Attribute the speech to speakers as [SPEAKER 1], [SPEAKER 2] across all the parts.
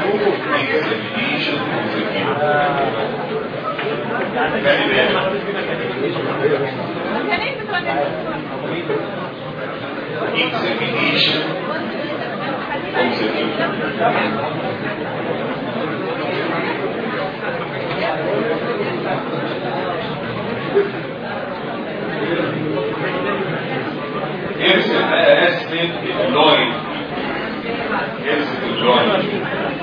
[SPEAKER 1] examination of the examination of the ارسم بقى رسمة اللاين ارسم اللاين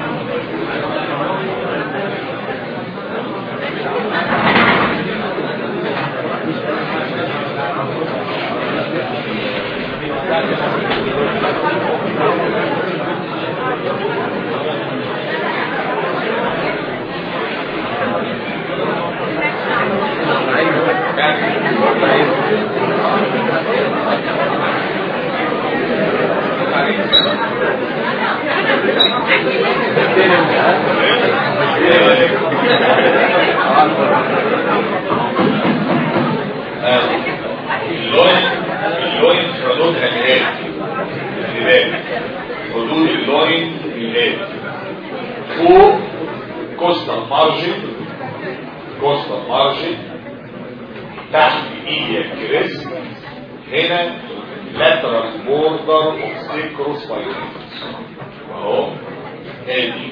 [SPEAKER 1] اللوين اللوين حدودها الآتي خلي بالك حدود اللوين الآتي فوق كوستال مارجن كوستال مارجن تحت ايديا كريس هنا lateral border of sacrospinatus اهو ادي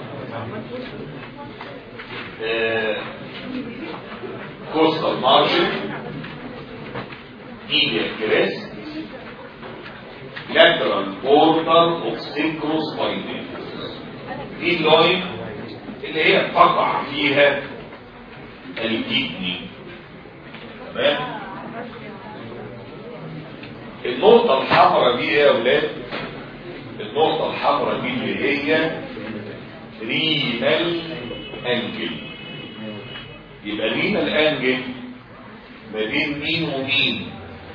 [SPEAKER 1] كوستال مارجن ايديا كريس lateral border of sacrospinatus دي اللاين اللي هي تقع فيها الكدني تمام النقطة الحمراء دي ايه يا ولاد النقطة الحمراء دي اللي هي رينال انجل يبقى رينال انجل ما بين مين ومين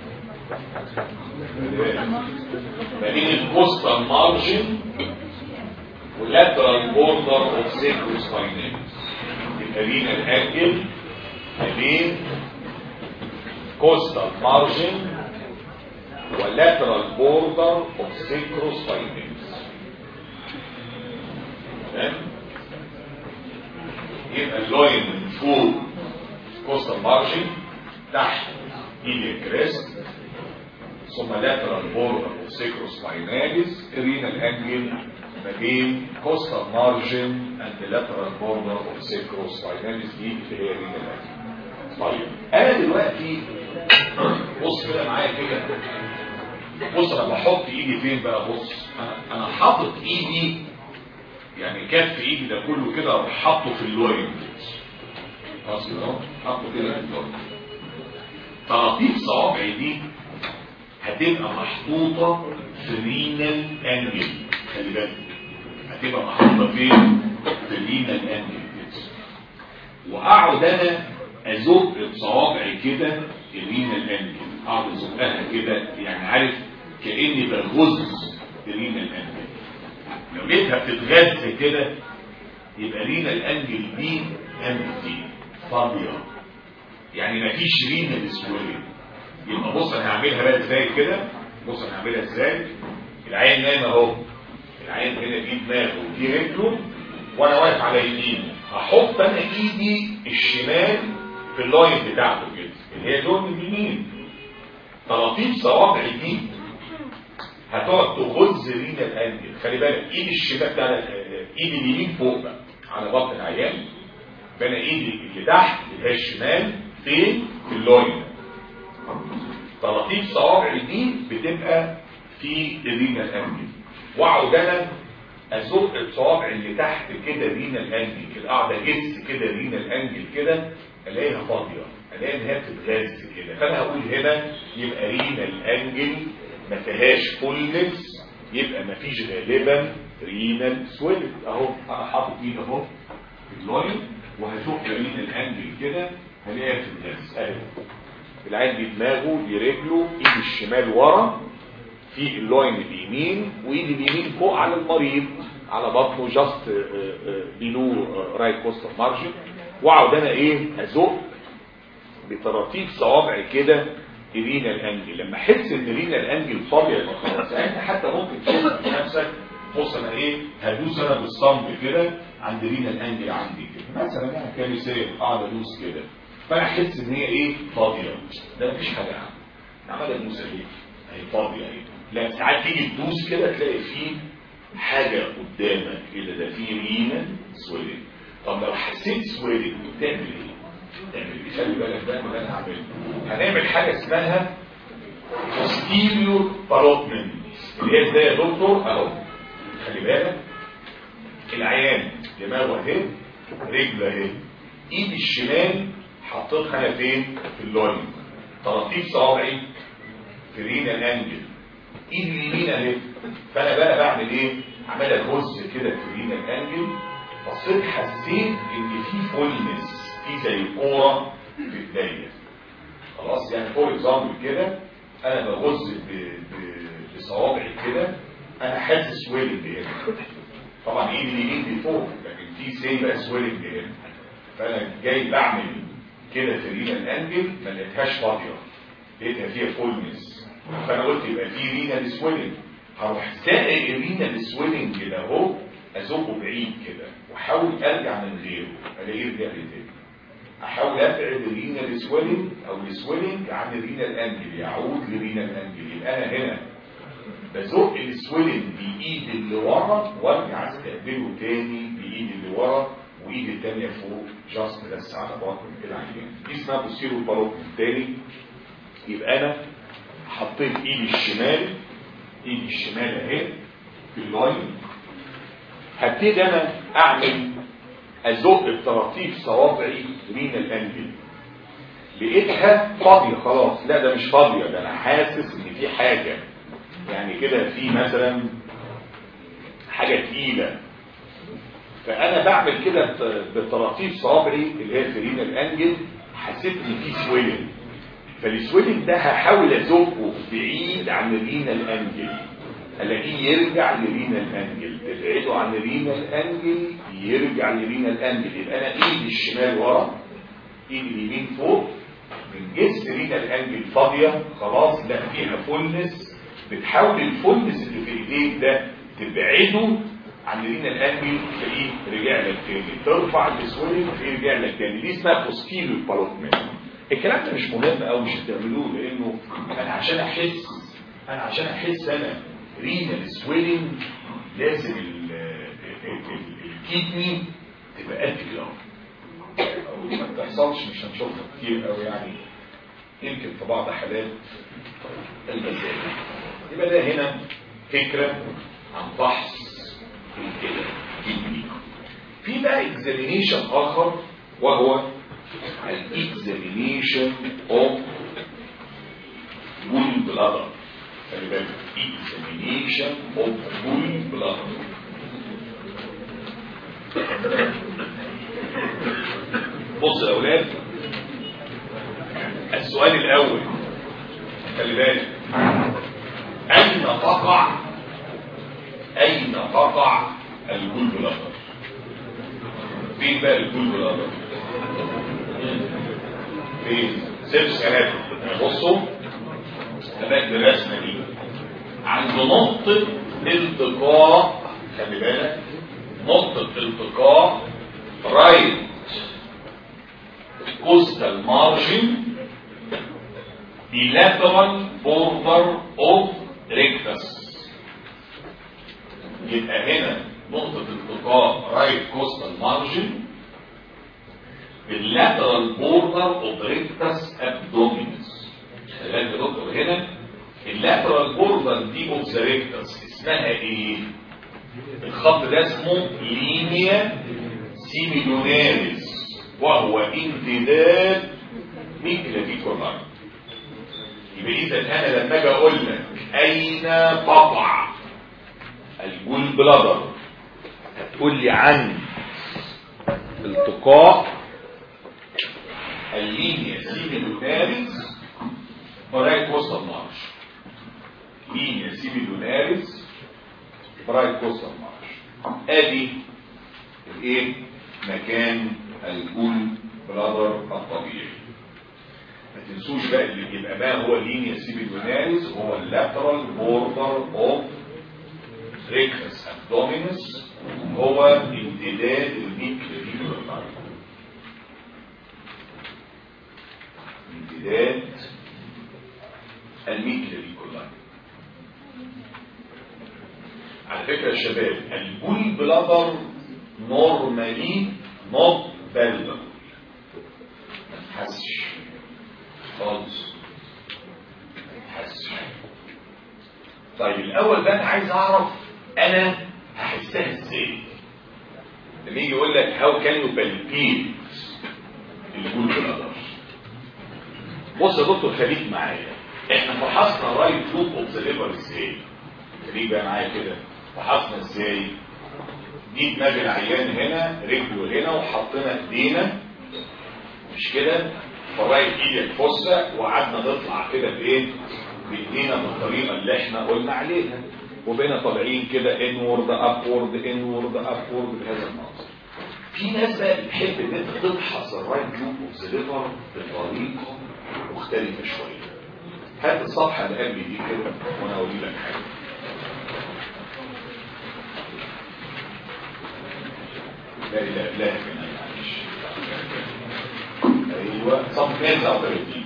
[SPEAKER 1] ما بين الكوستال مارجن واللاترال بوردر اوف سيكروسباينالس يبقى رينال انجل ما بين كوستال مارجن واللاترال بوردر اوف سيكروسباينالس تمام يبقى اللوين من فوق كوستال مارجن تحت ايديا كريست ثم لاترال بوردر اوف سيكروسباينالس رينال انجل ما بين كوستال مارجن اند لاترال بوردر اوف سيكروسباينالس دي اللي هي رينال انجل طيب انا دلوقتي بص كده معايا كده بص انا بحط ايدي فين بقى بص انا انا حاطط ايدي يعني كف ايدي ده كله كده اروح حاطه في اللوين خلاص كده اهو حاطه كده في اللوين طراطيف صوابعي دي هتبقى محطوطه في رينال انجل خلي بالك هتبقى محطوطه فين في رينال انجل واقعد انا ازق بصوابعي كده الرينال انجل اقعد ازقها كده يعني عارف كاني بغز الرينال انجل لو لقيتها بتتغذى كده يبقى رينال انجل دي امتي فاضيه يعني مفيش رينال سويلنج يبقى بص انا هعملها بقى ازاي كده بص انا هعملها ازاي العين نايمه اهو العين هنا دي دماغه ودي رجله وانا واقف على يمينه هحط انا ايدي الشمال في اللاين بتاعته كده اللي هي لون اليمين طراطيف صوابعي دي هتقعد تغز رينا الانجل خلي بالك ايد الشمال بتاع ايد اليمين فوق بقى على بطن العيان بين ايدي اللي تحت اللي هي الشمال فين في اللاين طراطيف صوابعي دي بتبقى في الرينا الانجل واقعد انا ازق الصوابع اللي تحت كده رينا الانجل كده قاعده جس كده رينا الانجل كده الاقيها فاضيه الاقي ان هي بتتغذى كده فانا هقول هنا يبقى رينا الانجل ما فيهاش فولنس يبقى ما فيش غالبا رينال سويلت اهو انا حاطط ايد اهو في اللاين وهشوف رينا الانجل كده هلاقيها بتتغذى اهي العين دي دماغه دي رجله ايد الشمال ورا في اللاين اليمين وايد اليمين فوق على المريض على بطنه جاست بيلو رايت كوستال مارجن واقعد انا ايه ازق بطراطيف صوابعي كده رينا الانجل لما احس ان رينا الانجل فاضيه يبقى خلاص يعني حتى ممكن تشوف نفسك بص انا ايه هدوس انا بالصمت كده عند رينا الانجل عندي كده مثلا يعني كمثال اقعد ادوس كده فانا احس ان هي ايه فاضيه ده مفيش حاجه عنها عمال ادوس اهي اهي فاضيه اهي لا ساعات تيجي تدوس كده تلاقي فيه حاجه قدامك كده ده فيه رينا سويلنج طب لو حسيت سويلنج بتعمل ايه؟ تعمل ايه؟ خلي بالك بقى من اللي انا هعمله هنعمل حاجه اسمها posterior parotment اللي هي ازاي يا دكتور اهو خلي بالك العيان دماغه اهي رجله اهي ايدي الشمال حطيتها انا فين في اللوين طراطيف صوابعي في رينا الانجل ايدي اليمين اهي فانا بقى بعمل ايه عمال اهز كده في رينا الانجل بصيت حسيت ان في فولنس في زي كوره في ايديا خلاص يعني فور اكزامبل كده انا بغز بصوابعي كده انا حاسس ويلنج هنا طبعا ايدي اليمين دي فوق لكن في سي بقى سويلنج هنا فانا جاي بعمل كده في رينا الانجل ما لقيتهاش فاضيه لقيتها فيها فولنس فانا قلت يبقى في رينا سويلنج هروح سائق الرينا السويلنج كده اهو ازقه بعيد كده واحاول ارجع من غيره الاقيه رجع لي تاني احاول ابعد الرينا السويلنج او السويلنج عن الرينا الانجل يعود لرينا الانجل يبقى انا هنا بزق السويلنج بايد اللي ورا وارجع استقبله تاني بايد اللي ورا وايد التانية فوق جاست بس على بطن كده عينين دي اسمها بوستيرو باروتن تاني يبقى انا حطيت ايدي الشمال ايدي الشمال اهي في اللاين هبتدي انا اعمل ازق بطراطيف صوابعي رينا الانجل لقيتها فاضيه خلاص لا ده مش فاضيه ده انا حاسس ان في حاجه يعني كده في مثلا حاجه تقيله فانا بعمل كده بطراطيف صوابعي اللي هي في رينا الانجل حسيت ان في سويلنج فالسويلنج ده هحاول ازقه بعيد عن رينا الانجل الاقيه يرجع لرينا الانجل تبعده عن رينا الانجل يرجع لرينا الانجل يبقى انا ايدي الشمال ورا ايدي اليمين فوق من جسم رينا الانجل فاضيه خلاص لا فيها فولنس بتحاول الفولنس اللي في ايديك ده تبعده عن رينا الانجل تلاقيه رجع لك تاني ترفع السويلنج تلاقيه رجع لك تاني دي اسمها بوستيريو بالوتمنت الكلام ده مش مهم قوي مش هتعملوه لانه انا عشان احس انا عشان احس انا رينال سويلنج لازم الكيدني تبقى قد كده او ما بتحصلش مش هنشوفها كتير قوي يعني يمكن في بعض حالات المزاج يبقى ده هنا فكره عن فحص الكلى كيدني في بقى اكزامينيشن اخر وهو الاكزامينيشن اوف جول بلادر خلي بالك examination of full blood بص يا اولاد السؤال الاول خلي بالك اين تقع اين تقع الجول بلادر فين بقى الجول بلادر فين سيرش كلام بصوا تبقى بالرسمه دي عند نقطة التقاء خلي بالك نقطة التقاء رايت كوستال مارجن bilateral border of rectus يبقى هنا نقطة التقاء رايت كوستال مارجن bilateral border of rectus abdominis خلي بالك يا دكتور هنا اللاترال بوردر دي اوف ذا ريكتس اسمها ايه الخط ده اسمه لينيا سيميلوناريس وهو امتداد ميكلافيكول لاين يبقى اذا انا لما اجي اقول لك اين تقع الجول بلادر هتقول لي عن التقاء اللينيا سيميلوناريس ورايت وسط مارش لينيا سيميلوناريس برايت كوستال مارش ادي الايه مكان الجول بلادر الطبيعي ما تنسوش بقى اللي يبقى ما هو لينيا سيميلوناريس هو اللاترال بوردر اوف ريكنس ابدومينس هو امتداد الميد كلافيكولار لاين امتداد الميد كلافيكولار لاين على فكرة يا شباب البول بلادر نورمالي نوت بالبل ما تحسش خالص ما تحسش طيب الاول بقى انا عايز اعرف انا هحسها ازاي لما يجي يقول لك هاو كان يو بالبيت البول بلادر بص يا دكتور خليك معايا احنا فحصنا رايت لوب اوف ذا ليفر ازاي خليك بقى معايا كده فحصنا ازاي دي دماغ العيان هنا رجله هنا وحطينا ايدينا مش كده فرايت ايدك فصة وقعدنا نطلع كده بايه بايدينا بالطريقه اللي احنا قلنا عليها وبقينا طالعين كده انورد ابورد انورد ابورد بهذا المنظر في ناس بقى بتحب ان انت تفحص الرايت لوب اوف ذا ليفر بطريقه مختلفه شويه هات الصفحه اللي قبل دي كده وانا اقول لك حاجه لا لا لا معلش ايوه صف 39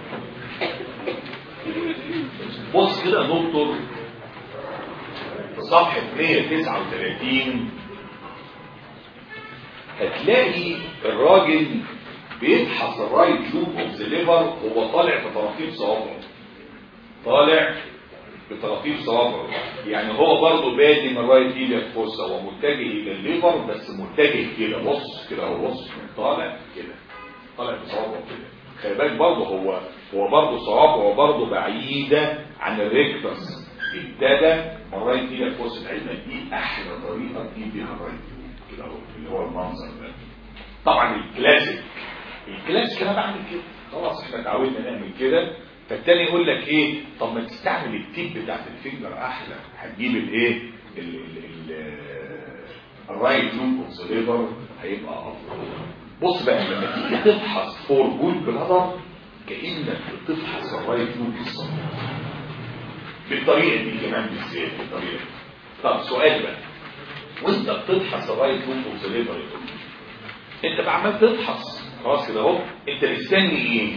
[SPEAKER 1] بص كده يا دكتور في صفحه 139 هتلاقي الراجل بيفحص الرايت لوب اوف ذا ليفر هو طالع في طراطيف صوابعه طالع بطراطيف صوابعه يعني هو برضه بادي من رايت ايدك فوسا ومتجه الى الليفر بس متجه كده بص كده هو بص طالع كده طالع بصوابعه كده خلي بالك برضه هو هو برضه صوابعه برضه بعيده عن الريكتس ابتدى من رايت ايدك فوسا العلمه دي احلى طريقه تجيب بيها الرايت كده هو اللي هو المنظر ده طبعا الكلاسيك الكلاسيك انا بعمل كده خلاص احنا اتعودنا نعمل كده فالتاني يقول لك ايه طب ما تستعمل التيب بتاعت الفينجر احلى هتجيب الايه الرايت لوب اوف ذا ليفر هيبقى افضل بص بقى لما تيجي تفحص فور جول بلادر كانك بتفحص الرايت لوب بالظبط بالطريقه دي كمان بالذات بالطريقه دي طب سؤال بقى وانت بتفحص الرايت لوب اوف ذا ليفر انت بقى عمال تفحص خلاص كده اهو انت مستني ايه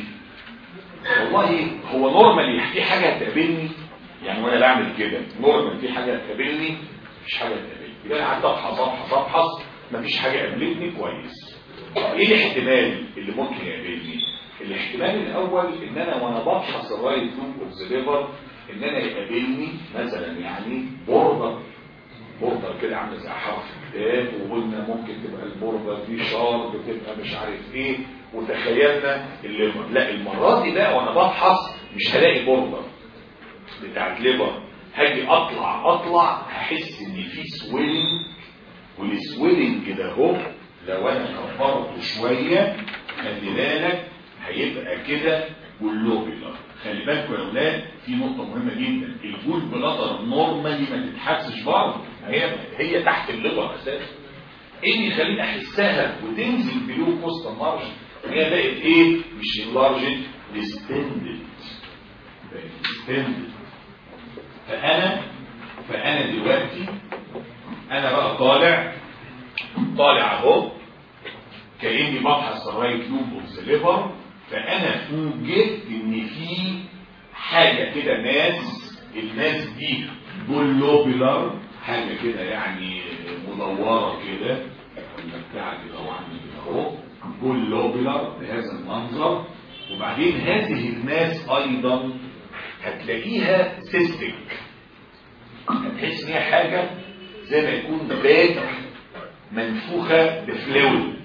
[SPEAKER 1] والله هو نورمالي في حاجة هتقابلني يعني وانا بعمل كده نورمال في حاجة هتقابلني مفيش حاجة هتقابلني يبقى انا قعدت ابحث ابحث ابحث مفيش حاجة قابلتني كويس طب ايه الاحتمال اللي ممكن يقابلني الاحتمال الاول ان انا وانا ببحث الرايت لوب اوف ذا ليفر ان انا يقابلني مثلا يعني بوردر بوردر كده عامله زي حرف كتاب وقلنا ممكن تبقى البوردر دي شارب تبقى مش عارف ايه وتخيلنا الليفر لا المرة دي بقى وانا ببحث مش هلاقي بوردر بتاعت ليفر هاجي اطلع اطلع هحس ان في سويلنج والسويلنج ده اهو لو انا كبرته شويه خلي بالك هيبقى كده جلوبيلر خلي بالكم يا اولاد في نقطه مهمه جدا الجول بلاتر نورمالي ما تتحسش برضه هي هي تحت الليفر اساسا ايه اللي يخليني احسها وتنزل بلو كوست مارجن هي بقت ايه مش انلارجد ديستندد بقت ديستندد فانا فانا دلوقتي انا بقى طالع طالع اهو كاني ببحث الرايت لوب اوف ذا ليفر فانا فوجئت ان في حاجه كده ناس الناس دي جلوبيلر حاجه كده يعني مدوره كده بتاع كده اهو عامل كده اهو جلوبيلر بهذا المنظر وبعدين هذه الناس ايضا هتلاقيها سيستيك هتحس ان هي حاجه زي ما يكون باج منفوخه بفلويد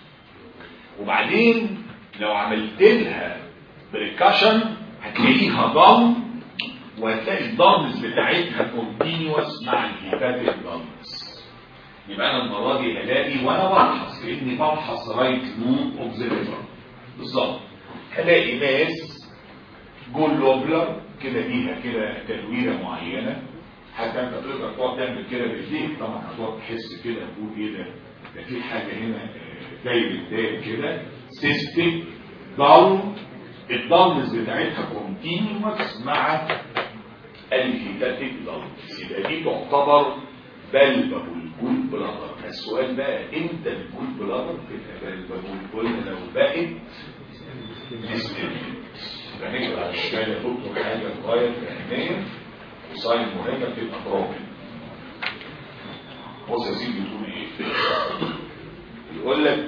[SPEAKER 1] وبعدين لو عملت لها بريكاشن هتلاقيها ضم وهتلاقي الضمز بتاعتها كونتينوس مع الهيباتيك ضمز يبقى انا المره دي هلاقي وانا ببحث لاني ببحث رايت لوب اوف ذا ليفر بالظبط هلاقي ناس جول لوبلر كده ليها كده تدويره معينه حتى انت تقدر تقعد تعمل كده بايديك طبعا هتقعد تحس كده تقول ايه ده ده في حاجه هنا دايره داير كده سيستم ضم الضمز بتاعتها كونتينوس مع الهيباتيك ضمز يبقى دي تعتبر بالبابول جول بلادر السؤال بقى امتى الجول بلادر تبقى بالبابول قلنا لو بقت ديستنت فنكتب على الشمال يا دكتور حاجه غايه الاهميه وصاين مهمه بتبقى بروبلم بص يا سيدي بتقول ايه يقول لك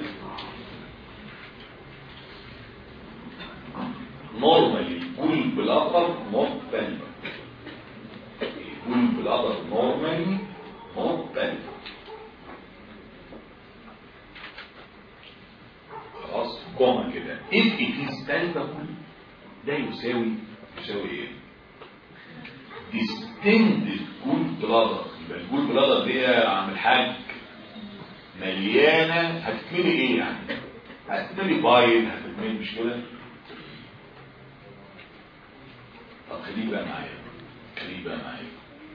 [SPEAKER 1] نورمالي كل بلادر نوت بالبر كل بلادر نورمالي نوت بالبر خلاص كوما كده if it is palpable ده يساوي يساوي ايه distended good bladder يبقى الجول بلادر دي يا عم الحاج مليانه هتتملي ايه يعني هتتملي بايض هتتملي مش كده طب خليه بقى معايا خليه بقى معايا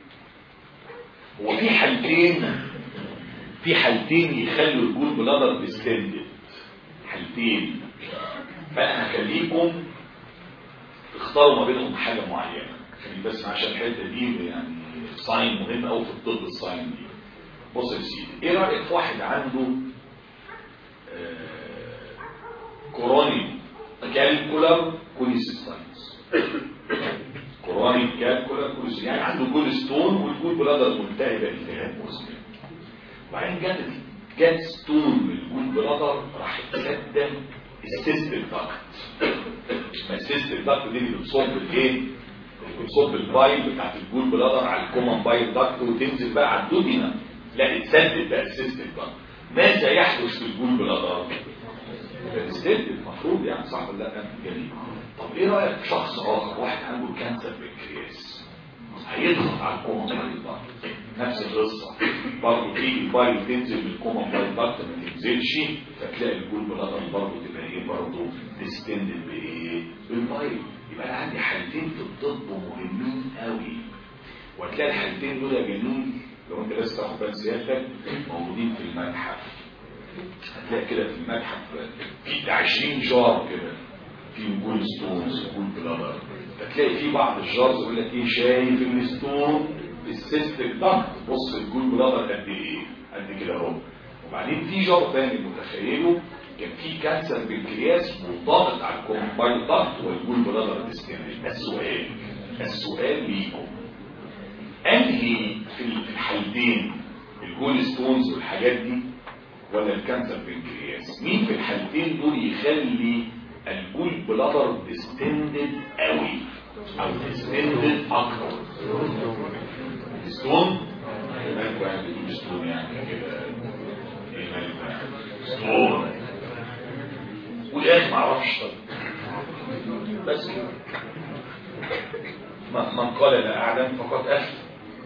[SPEAKER 1] هو في حالتين في حالتين يخلوا الجول بلادر ديستندد حالتين فانا هخليكم تختاروا ما بينهم حاجه معينه خلي بس عشان الحته دي يعني ساين مهم قوي في الطب الساين دي بص يا سيدي ايه رايك في واحد عنده آه كوروني كالكولر كوليسيستاينز كوروني كالكولر كوليسيستاينز يعني عنده جول ستون والجول بلادر ملتهبه التهاب مسلم وبعدين جت جت ستون من الجول بلادر راح تسدد السيستم داكت ما السيستم داكت دي اللي بتصب الايه بتصب البايل بتاعت الجول بلادر على الكومن بايل داكت وتنزل بقى على الدودينا لا اتسدد بقى السيستم داكت ماذا يحدث في الجول بلادر السيستم المفروض يعني صح ولا لا جميل طب ايه رايك في شخص اخر واحد عنده كانسر بنكرياس هيضغط على الكومن بايل داكت نفس القصه برضه تيجي البايل تنزل من الكومن بايل داكت ما تنزلش فتلاقي الجول بلادر برضه تبقى ايه برضه ديستندد بايه بالبايل يبقى انا عندي حالتين في الطب مهمين قوي وهتلاقي الحالتين دول يا جنون لو انت لسه تاخد بال سيادتك موجودين في المتحف هتلاقي كده في المتحف في 20 جار كده في جول ستونز جول بلادر فتلاقي في بعض الجارز يقول لك ايه شايف الستون في السيستك ضغط بص الجول بلادر قد ايه قد كده اهو وبعدين في جار تاني متخيله كان في كانسر بنكرياس منضغط على الكومبايل ضغط والجول بلادر ديستنري السؤال السؤال ليكم انهي في الحالتين الجول ستونز والحاجات دي ولا الكانسر بنكرياس مين في الحالتين دول يخلي الجول بلادر ديستندد قوي او ديستندد اكتر ستون مالكوا يعني بتقول ستون يعني كده ايه مالكوا يعني ستون والاخر ما اعرفش طب بس كده من قال لا اعلم فقد افتى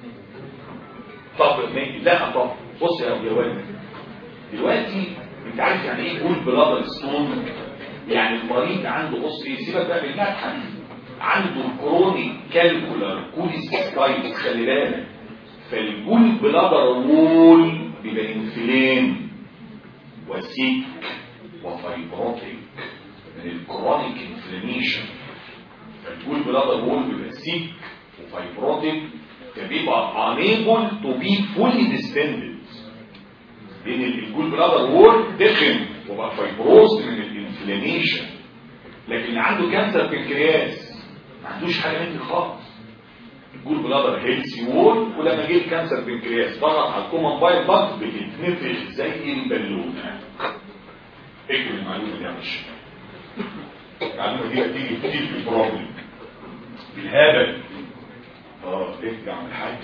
[SPEAKER 1] طب لا طب بص يا يا والد دلوقتي انت عارف يعني ايه جول بلادر ستون يعني المريض عنده بص ايه سيبك بقى من المتحف عنده كروني كالكولر كوليستايتس خلي بالك فالجول بلادر وول بيبقى انفلام وسيك وفايبروتيك من الكرونيك انفلاميشن فالجول بلادر وول بيبقى سيك وفايبروتيك فبيبقى unable to be fully distended لان الجول بلادر وول دخن وبقى فايبروز من الانفلاميشن لكن اللي عنده كانسر بنكرياس ما عندوش حاجه من دي خالص الجول بلادر هيلسي وول ولما جه الكانسر بنكرياس ضغط على الكومن بايل ضغط بتتنفخ زي البالونه اكتب المعلومه دي يا باشا المعلومه دي هتيجي كتير في البروبلم بالهبل اه اكتب عن الحاج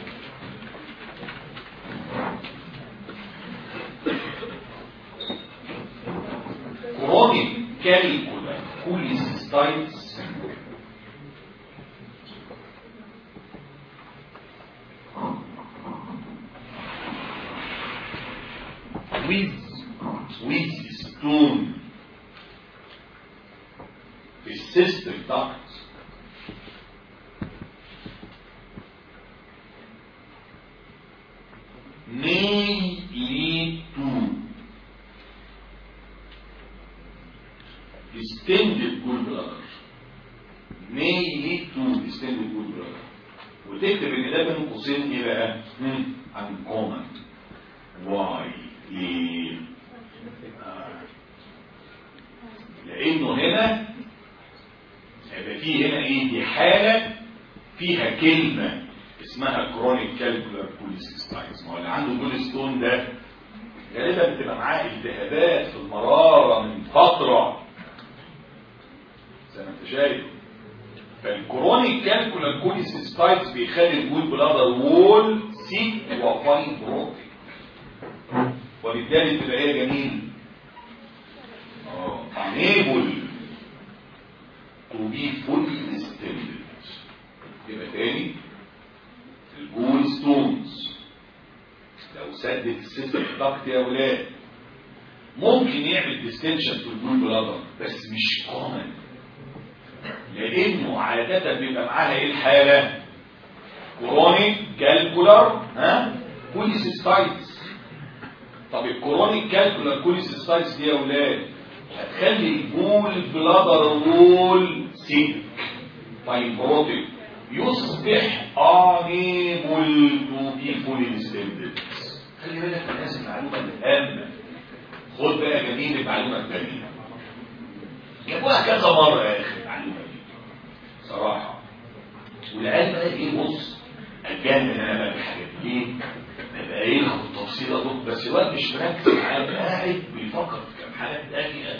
[SPEAKER 1] كرونيك كالكولا كوليسيستايتس with with stone في السيستم duct may lead to distended gallbladder may lead to distended gallbladder تكتب ان ده بين قوسين ايه بقى؟ uncommon واي ليه؟ آه. لانه هنا هيبقى فيه هنا ايه دي حاله فيها كلمه اسمها كرونيك كالكولار كوليسيستايتس ما هو اللي عنده كوليستون ده غالبا بتبقى معاه التهابات في المراره من فتره زي ما انت شايف فالكرونيك كالكولار كوليسيستايتس بيخلي الجول بلادر وول سيك وفاين بروتين وبالتالي بتبقى ايه جميل اه unable to be fully distended يبقى تاني الجول ستونز لو سدت السيستم ضغط يا ولاد ممكن يعمل ديستنشن في الجول بلادر بس مش كومن لانه عاده بيبقى معاها ايه الحاله كرونيك كالكولار ها كوليسيستايتس طب الكرونيك كالكولار كوليسيستايتس دي يا ولاد هتخلي الجول بلادر وول سيك فايبروتيك يصبح unable to be fully distended خلي بالك من هذه المعلومه الهامه خد بقى جميل المعلومه الثانيه جابوها كذا مره يا اخي المعلومه دي صراحه والعيال بقى ايه بص اتجنن انا بقى بالحاجات دي ليه؟ ببقى ايه له التفصيله دول بس الواد مش مركز معايا قاعد بيفكر في كام حاجه تانيه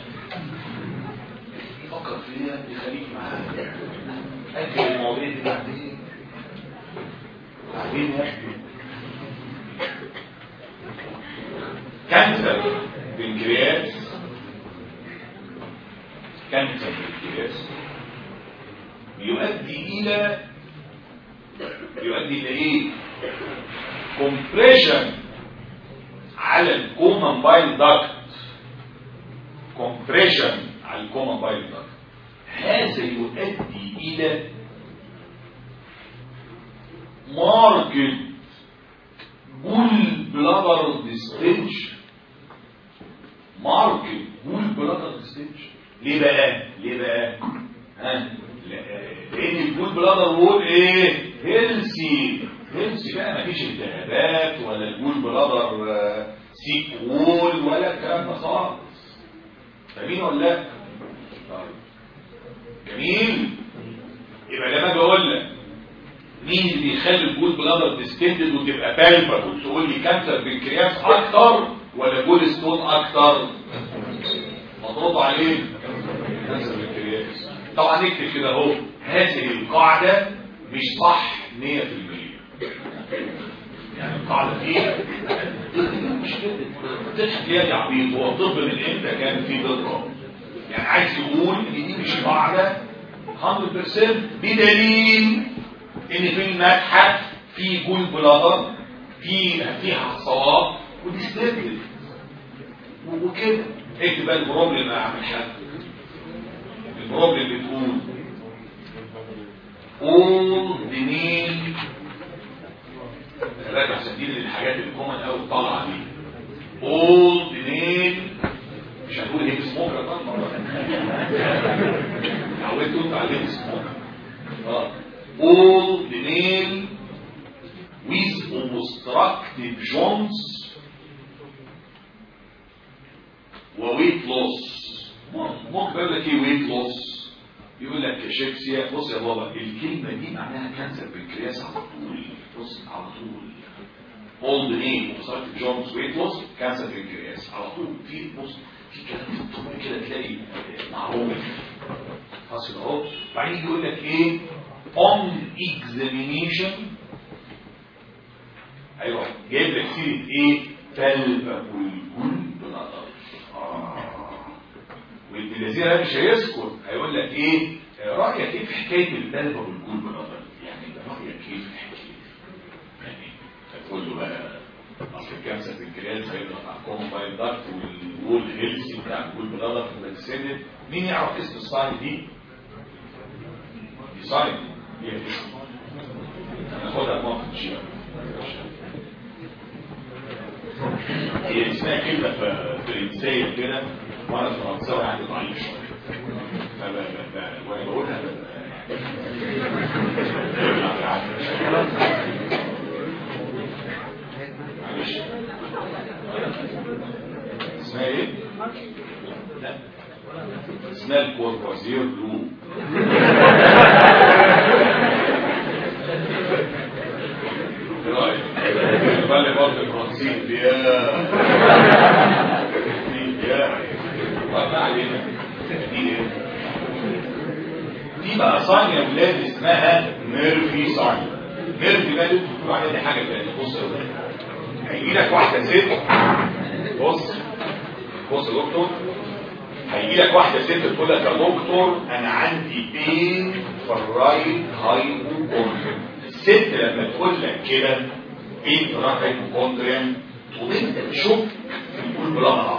[SPEAKER 1] يفكر فيها يخليك معاه أجل المواضيع دي بعدين بعدين يا أخي كانسر بنكرياس كانسر بنكرياس يؤدي إلى يؤدي إلى إيه؟ كومبريشن على الكومن بايل داكت كومبريشن على الكومن بايل داكت هذا يؤدي إلى ماركت بول بلادر ديستنشن ماركت بول بلادر ديستنشن ليه بقى؟ ليه بقى؟ ها؟ لأن البول بلادر وول إيه؟ هيلسي هيلسي بقى مفيش التهابات ولا البول بلادر سيك وول ولا الكلام ده خالص فاهمين ولا لا؟ طيب جميل يبقى لما اجي اقول لك مين اللي بيخلي الجول بلادر ديستندد وتبقى بالبر وتقول لي كانسر بنكرياس اكتر ولا جول ستون اكتر مضروب عليه كانسر بنكرياس طبعا نكتب كده اهو هذه القاعده مش صح 100% يعني القاعده دي مش كده تضحك يا دي عبيط هو الطب من امتى كان في ضرر يعني عايز يقول ان دي مش قاعده 100% بدليل ان في المتحف في جول بلادر في فيها صواب ودي ستيبل وكده اكتب بقى البروبلم يا عم الحاج البروبلم بتقول all the name راجع سبيل للحاجات الكومن قوي طالعه دي all the name مش هنقول هيك سموكر طبعا عودتوا انتوا على هيك سموكر اه all the name with obstructive joints وويت لوس ممكن يقول لك ايه ويت لوس يقول لك كاشيكسيا بص يا بابا الكلمه دي معناها كانسر بنكرياس على طول بص على طول all the name obstructive joints weight loss كانسر بنكرياس على طول في بص في كلام في الطب كده تلاقي معروف حاصل اهو بعدين يجي يقول لك ايه on examination ايوه جايب لك سيره ايه فالفابول بلادر والذين ده مش هيسكت هيقول لك ايه رايك ايه في حكايه البلبه والجول بلادر يعني رايك ايه في الحكايه يعني هتقول له بقى اصل الكانسر في الكرياس هيضغط على الكومباين داكت والوول هيلسي بتاع الجول بلادر في السند مين يعرف اسم الصاين دي؟ دي صاين هي اسم هناخدها موقف الشيء هي اسمها كلمه فرنسيه كده وانا فرنساوي عندي ضعيف شويه وانا بقولها معلش اسمها ايه؟ لا اسمها الكوربوزير بلو ايه رايك؟ خلي برضه الفرنسيين دي يا دي يا وقف علينا دي ايه؟ دي بقى صاين يا ولاد اسمها ميرفي صاين ميرفي بقى اللي انتوا بتقولوا عليها دي حاجه تانيه بص يا ولاد هيجي لك واحده ست بص بص يا دكتور هيجي لك واحده ست تقول لك يا دكتور انا عندي بين في الرايت هايبوكوندريم الست لما تقول لك كده بين في الرايت هايبوكوندريم تقوم انت تشك في الجول بلغه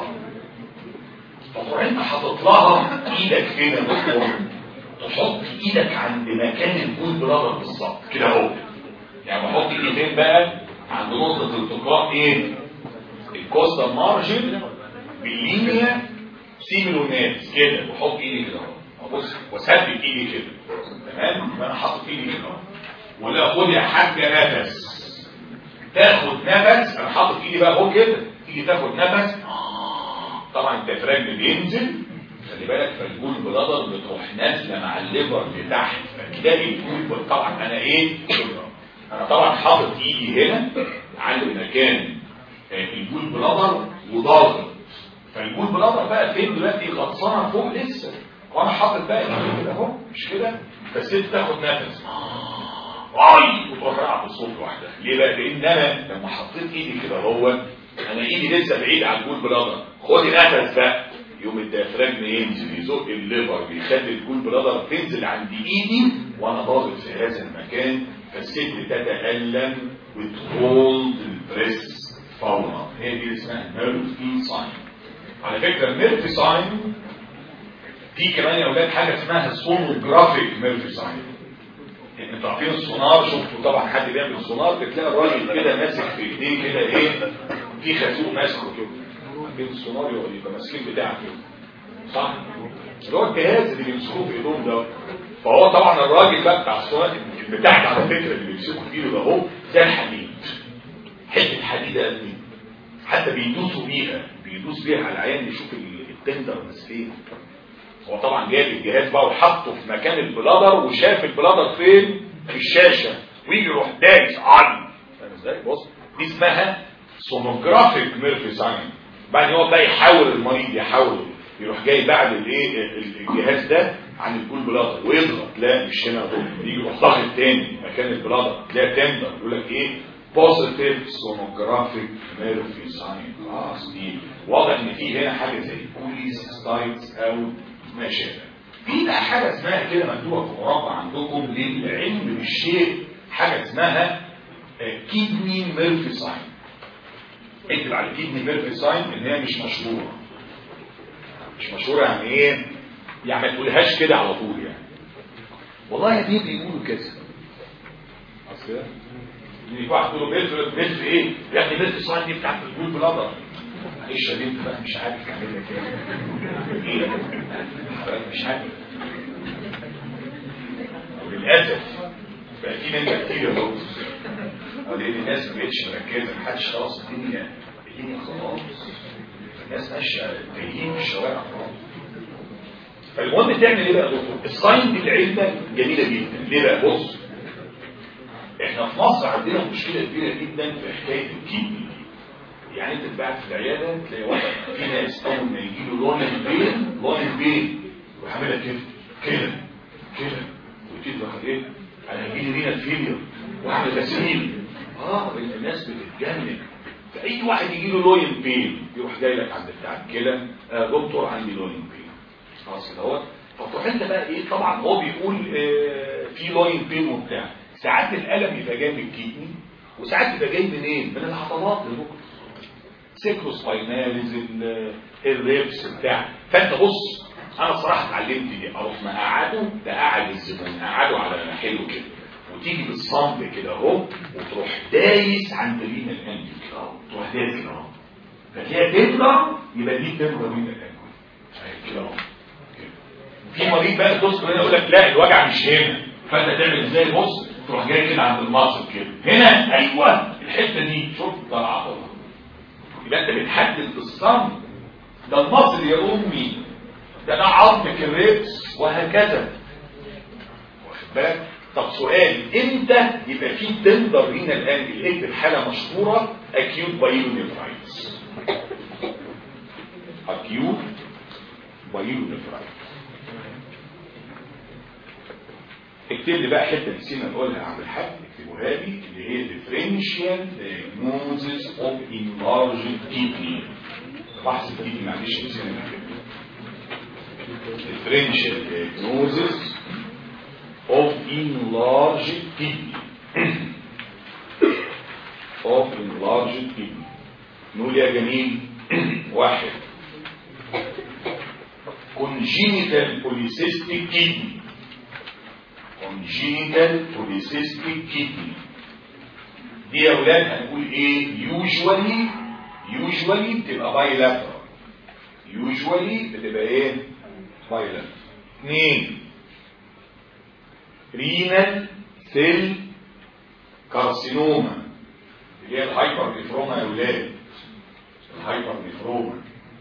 [SPEAKER 1] فتروح انت حاطط لها ايدك فين يا دكتور تحط ايدك عند مكان الجول بلغه بالظبط كده اهو يعني بحط ايدي فين بقى عند نقطه التقاء ايه الكوستا مارجن باللينيا سيميلونات كده بحط ايدي كده اهو بص وثبت ايدي كده تمام يبقى انا حاطط ايدي كده اهو ولا خد يا حاجه نفس تاخد نفس انا حاطط ايدي بقى اهو كده تيجي تاخد نفس طبعا الديافراجم بينزل خلي بالك فالجول بلادر بتروح نازله مع الليفر لتحت فتلاقي الجول طبعا انا ايه انا طبعا حاطط ايدي هنا عند مكان الجول بلادر وضاغط فالجول بلادر بقى فين دلوقتي غطسانه فوق لسه وانا حاطط بقى ايدي كده اهو مش كده بس انت تاخد نفس اي وتروح رايح بصوت لوحدها ليه بقى لان انا لما حطيت ايدي كده هو انا ايدي لسه بعيد عن الجول بلادر خدي نفس بقى يوم الديافراجم ينزل يزق الليفر بيخلي الجول بلادر تنزل عند ايدي وانا ضاغط في هذا المكان فالست تتألم وتهولد البريس فورا هي دي اللي اسمها ميرفي ساين على فكره الميرفي ساين في كمان يا اولاد حاجه اسمها سونوجرافيك ميرفي ساين انتوا عارفين السونار شفتوا طبعا حد بيعمل سونار بتلاقي الراجل كده ماسك في ايديه كده ايه في خازوق ماسكه كده عارفين السونار يبقى ماسكين بتاعه كده صح اللي هو الجهاز اللي بيمسكوه في ايدهم ده فهو طبعا الراجل بقى بتاع السونار بتاعت على فكره اللي بيمسكوا فيه ده اهو زي الحديد حته حديده قد حتى بيدوسوا بيها بيدوس بيها على العيان يشوف التندر فين هو طبعا جايب الجهاز بقى وحطه في مكان البلادر وشاف البلادر فين في الشاشه ويجي يروح دايس عن فاهم ازاي بص دي اسمها سونوجرافيك ميرفي ساين بعد هو بقى يحاول المريض يحاول يروح جاي بعد الايه الجهاز ده عن الجول بلادر ويضغط لا مش هنا يجي يروح ضاغط تاني مكان البلادر تلاقي تندر يقول لك ايه بوزيتيف سونوجرافيك ميرفي ساين خلاص دي واضح ان في هنا حاجه زي كوليستايتس او ما شابه في بقى حاجه اسمها كده مكتوبه في مربع عندكم للعلم بالشيء حاجه اسمها كيدني ميرفي ساين اكتب على كيدني ميرفي ساين ان هي مش مشهوره مش مشهوره يعني ايه يعني ما تقولهاش كده على طول يعني والله يا دي بيقولوا كده اصل كده يجي واحد تقول له ميرفي ميرفي ايه يا ابني ميرفي ساين دي بتاعت الجول بلادر معلش يا بنت بقى مش عارف تعمل لك ايه ايه مش عارف للاسف بقى في ناس كتير يا دكتور لان الناس ما بقتش مركزه محدش خلاص الدنيا الدنيا خلاص الناس ماشيه جايين في الشوارع خلاص فالمهم تعمل ايه بقى يا دكتور الساين دي العلمه جميله جدا ليه بقى بص احنا في مصر عندنا مشكله كبيره جدا في حكايه الكيدني يعني انت تبعت في العياده تلاقي واحد في ناس اول ما يجي له لون البين لون البين يروح عاملها كده كده كده وتيجي واحد ايه انا هيجي لي رينا فيلير واعمل غسيل اه الناس بتتجنن فاي واحد يجي له لون بين يروح جاي لك عند بتاع الكلى آه دكتور عندي لون بين خلاص كده اهوت فتروح انت بقى ايه طبعا هو بيقول آه في لون بين وبتاع ساعات الالم يبقى جاي من الكدني وساعات يبقى جاي منين؟ من العضلات يا دكتور سيكلوسبايناليز الريبس بتاع فانت بص انا الصراحه اتعلمت دي اروح مقعده تقعد الزبون قعده على حلو كده وتيجي بالصمت كده اهو وتروح دايس عند رينا الانجل كده اهو تروح دايس كده اهو فتلاقيها تكبر يبقى دي تكبر رينا الانجل كده اهو في مريض بقى تذكر هنا يقول لك لا الوجع مش هنا فانت تعمل ازاي بص تروح جاي كده عند المصل كده هنا ايوه الحته دي شوف ده العضله يبقى انت بتحدد بالصمت ده المصل يا امي ده ده عظم الريبس وهكذا واخد بالك طب سؤال امتى يبقى في تندر رينال انجل اكتب حاله مشهوره اكيوت بايلونيفرايتس اكيوت بايلونيفرايتس اكتب لي بقى حته نسينا نقولها يا عم الحاج اكتبوها لي اللي هي differential diagnosis of enlarged kidney بحث الكدني معلش نسينا نكتب differential diagnosis of enlarged kidney of enlarged kidney نقول يا جميل واحد congenital polycystic kidney congenital polycystic kidney دي يا اولاد هنقول ايه usually usually بتبقى bilateral usually بتبقى ايه bilateral اثنين رينال سيل كارسينوما اللي هي الهايبر نفروما يا اولاد الهايبر نفروما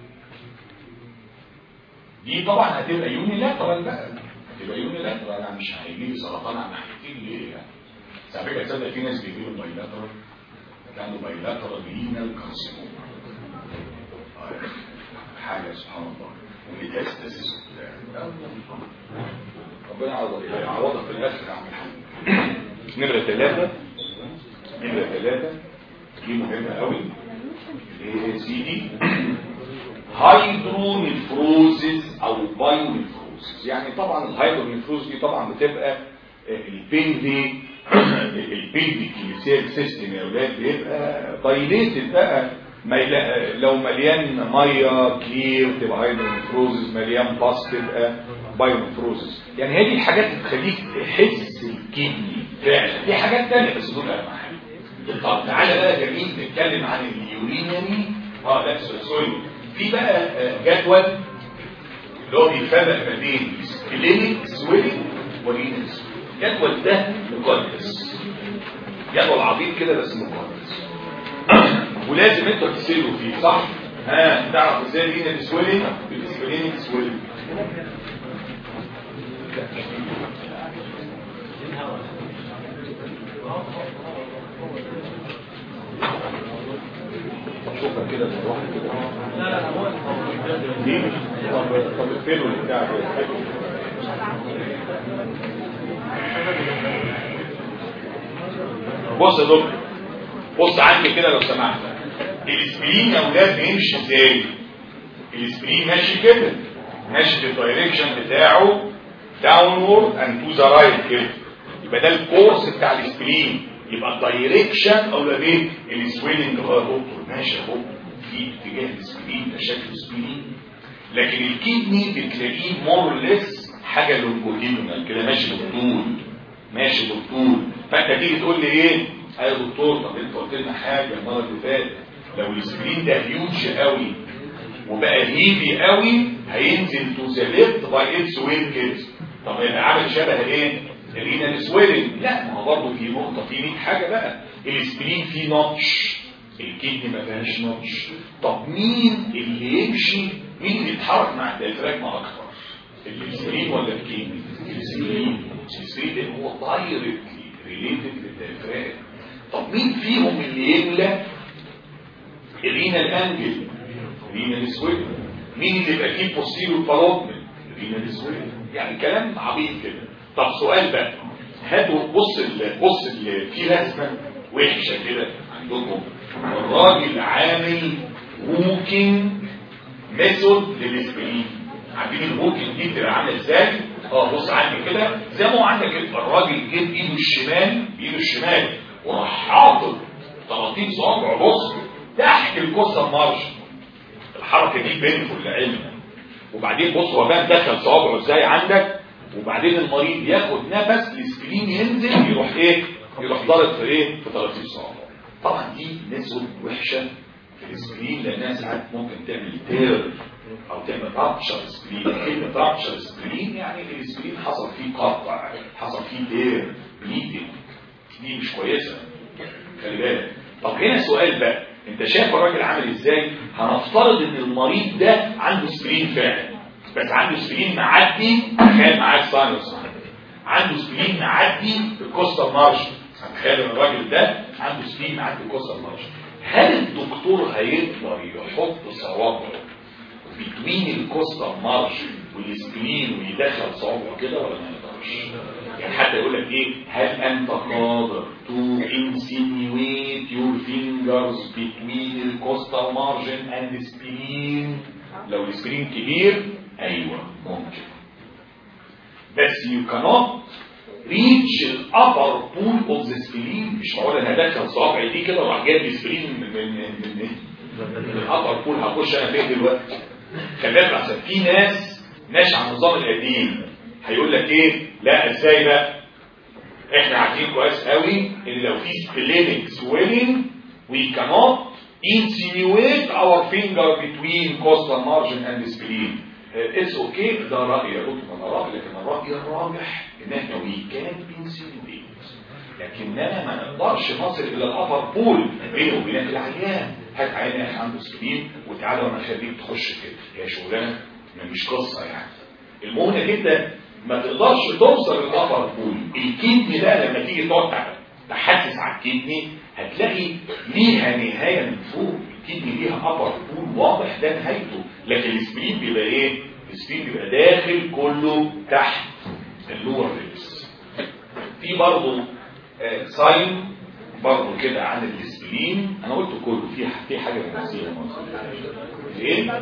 [SPEAKER 1] دي طبعا هتبقى يونيلاترال بقى هتبقى يونيلاترال انا مش هيجي لي سرطان على ناحيتين ليه يعني بس على فكره تصدق في ناس بيجي لهم بايلاترال كانوا بايلاترال رينال كارسينوما حاجه سبحان الله وميتاستاسيس ربنا يعوضك يعوضك في الاخر يا عم الحاج نمره ثلاثه نمره ثلاثه دي مهمه قوي ايه سي دي هايدرونيفروزز او بايونيفروزز يعني طبعا الهايدرونيفروز دي طبعا بتبقى البيلدي البيلدي كيميسيال سيستم يا اولاد بيبقى دايليتد بقى ميلا لو مليان ميه كلير تبقى هايدرونيفروزز مليان باس تبقى بايونيفروزز يعني هي دي الحاجات اللي تخليك تحس الكدني فعلا في حاجات تانية بس دول اهم حاجه طب تعالى بقى جميل نتكلم عن اليورينري اه لا سوري في بقى جدول اللي هو بيفرق ما بين كلينيك سويلنج ورينال الجدول ده مقدس جدول عبيط كده بس مقدس ولازم انتوا تسيروا فيه صح؟ ها تعرف ازاي رينال سويلنج كلينيك سويلنج شوفها كده بالراحه كده لا لا هو دي طب طب اقفلوا البتاع ده بص يا دكتور بص عندي كده لو سمحت الاسبرين يا اولاد بيمشي ازاي الاسبرين ماشي كده ماشي في الدايركشن بتاعه داونورد اند تو ذا رايت كده يبقى ده الكورس بتاع الاسبرين يبقى الدايركشن او ايه السويلنج اه دكتور ماشي اهو في اتجاه السبلين ده شكل السبلين لكن الكدني بتلاقيه مور ليس حاجه لونجودينال كده ماشي بالطول ماشي بالطول فانت تيجي تقول لي ايه يا دكتور طب انت قلت لنا حاجه المره اللي فاتت لو السبلين ده هيوج قوي وبقى هيفي قوي هينزل تو ذا ليفت باي اتس وين كده طب يبقى عامل شبه ايه الرينال سويلنج لا ما هو برضه في نقطه في 100 حاجه بقى السبلين فيه نوتش الكدني ما فيهاش نوتش طب مين اللي يمشي مين اللي يتحرك مع الديافراجما اكتر السبلين ولا الكدني السبلين السبلين هو دايركتلي ريليتد للديافراجما طب مين فيهم اللي يملى الرينال انجل الرينال سويلنج مين اللي يبقى فيه بوستيريور باروتمنت الرينال سويلنج يعني كلام عبيط كده طب سؤال بقى هاتوا بص ال بص ال في رسمه وحشه كده عندكم الراجل عامل هوكينج ميثود للاسبرين عارفين الهوكينج دي بتبقى عامله ازاي؟ اه بص عندي كده زي ما هو عندك كده الراجل جه بايده الشمال بايده الشمال وراح حاطط 30 صابع بص تحت الكوسه مارش الحركه دي بينفول لعلم وبعدين بص هو بقى دخل صوابعه ازاي عندك وبعدين المريض ياخد نفس الاسبرين ينزل يروح ايه يروح ضارب في ايه في 30 صوابع طبعا دي نسبه وحشه في الاسبرين لانها ساعات ممكن تعمل تير او تعمل رابشر اسبرين كلمه رابشر اسبرين يعني الاسبرين حصل فيه قطع حصل فيه تير بليدنج دي مش كويسه خلي بالك طب هنا سؤال بقى انت شايف الراجل عامل ازاي هنفترض ان المريض ده عنده سبرين فعلا بس عنده سبرين معدي تخيل معاك ساينس عنده سبرين معدي الكوستال مارشن تخيل ان الراجل ده عنده سبرين معدي الكوستال مارشن هل الدكتور هيقدر يحط صوابعه بين الكوستال مارشن والسبرين ويدخل صوابعه كده ولا ما يقدرش يعني حتى يقول لك ايه هل انت قادر to insinuate your fingers between the coastal margin and the spleen لو السبرين كبير ايوه ممكن بس you cannot reach the upper pool of the spleen مش معقول انا هدخل صوابعي دي كده وراح جايب السبرين من من من من من الابر بول هخش انا فين دلوقتي خلي بالك عشان في ناس ماشي على النظام القديم هيقول لك ايه لا ازاي بقى احنا عارفين كويس قوي ان لو في splenic swelling we cannot insinuate our finger between costal margin and spleen اتس اوكي ده رايي يا دكتور انا رايي لكن الراي الراجح ان احنا وي كان انسينيويت لكننا ما نقدرش نصل الى الابر بول بينه وبين العيان هات عيان احنا عنده سبلين وتعالى وانا اخليك تخش كده هي شغلانه مش قصه يعني المهم انك انت ما تقدرش توصل للابر بول الكدني ده لما تيجي تقعد تحسس على الكدني هتلاقي ليها نهايه من فوق الكدني ليها ابر بول واضح ده نهايته لكن السبرين بيبقى ايه السبرين بيبقى داخل كله تحت اللور ريبس في برضه آه ساين برضه كده عن السبلين انا قلت كله في في حاجه نسيها ايه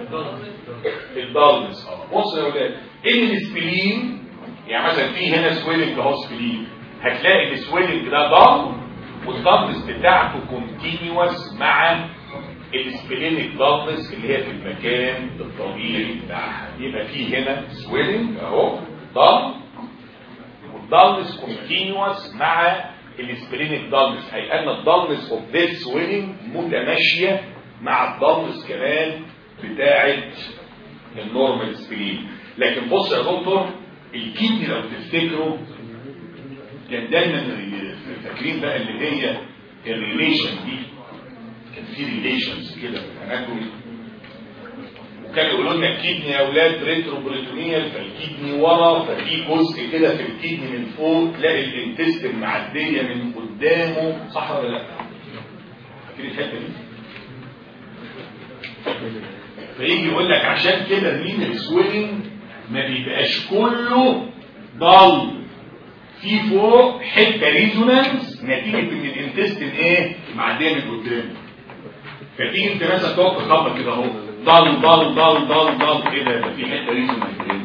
[SPEAKER 1] الدالنس اه بص يا ولاد ان السبلين يعني مثلا في هنا سويلنج اهو سبلين هتلاقي السويلنج ده ضل والضغط بتاعته كونتينيوس مع السبلينيك ضغط اللي هي في المكان الطبيعي بتاعها يبقى في هنا سويلنج اهو ضغط والضغط كونتينيوس مع السبلينيك ضغط اي ان الضغط اوف ذيس سويلنج متماشيه مع الضغط كمان بتاعه النورمال سبلين لكن بص يا دكتور الكيدني لو تفتكروا كان دايما فاكرين بقى اللي هي الريليشن دي كان في ريليشنز كده في الاناتومي وكان يقولوا لنا الكيدني يا اولاد ريترو بريتونيال فالكيدني ورا ففي جزء كده في الكيدني من فوق تلاقي الانتستين معديه من قدامه صح ولا لا؟ فاكرين الحته دي؟ فيجي يقول لك عشان كده مين السويلنج ما بيبقاش كله ضل في فوق حته ريزونانس نتيجه ان الانتستين ايه معديه من قدام فتيجي انت مثلا تقعد تخبط كده اهو ضل ضل ضل ضل ضل ايه ده في حته ريزونانس هنا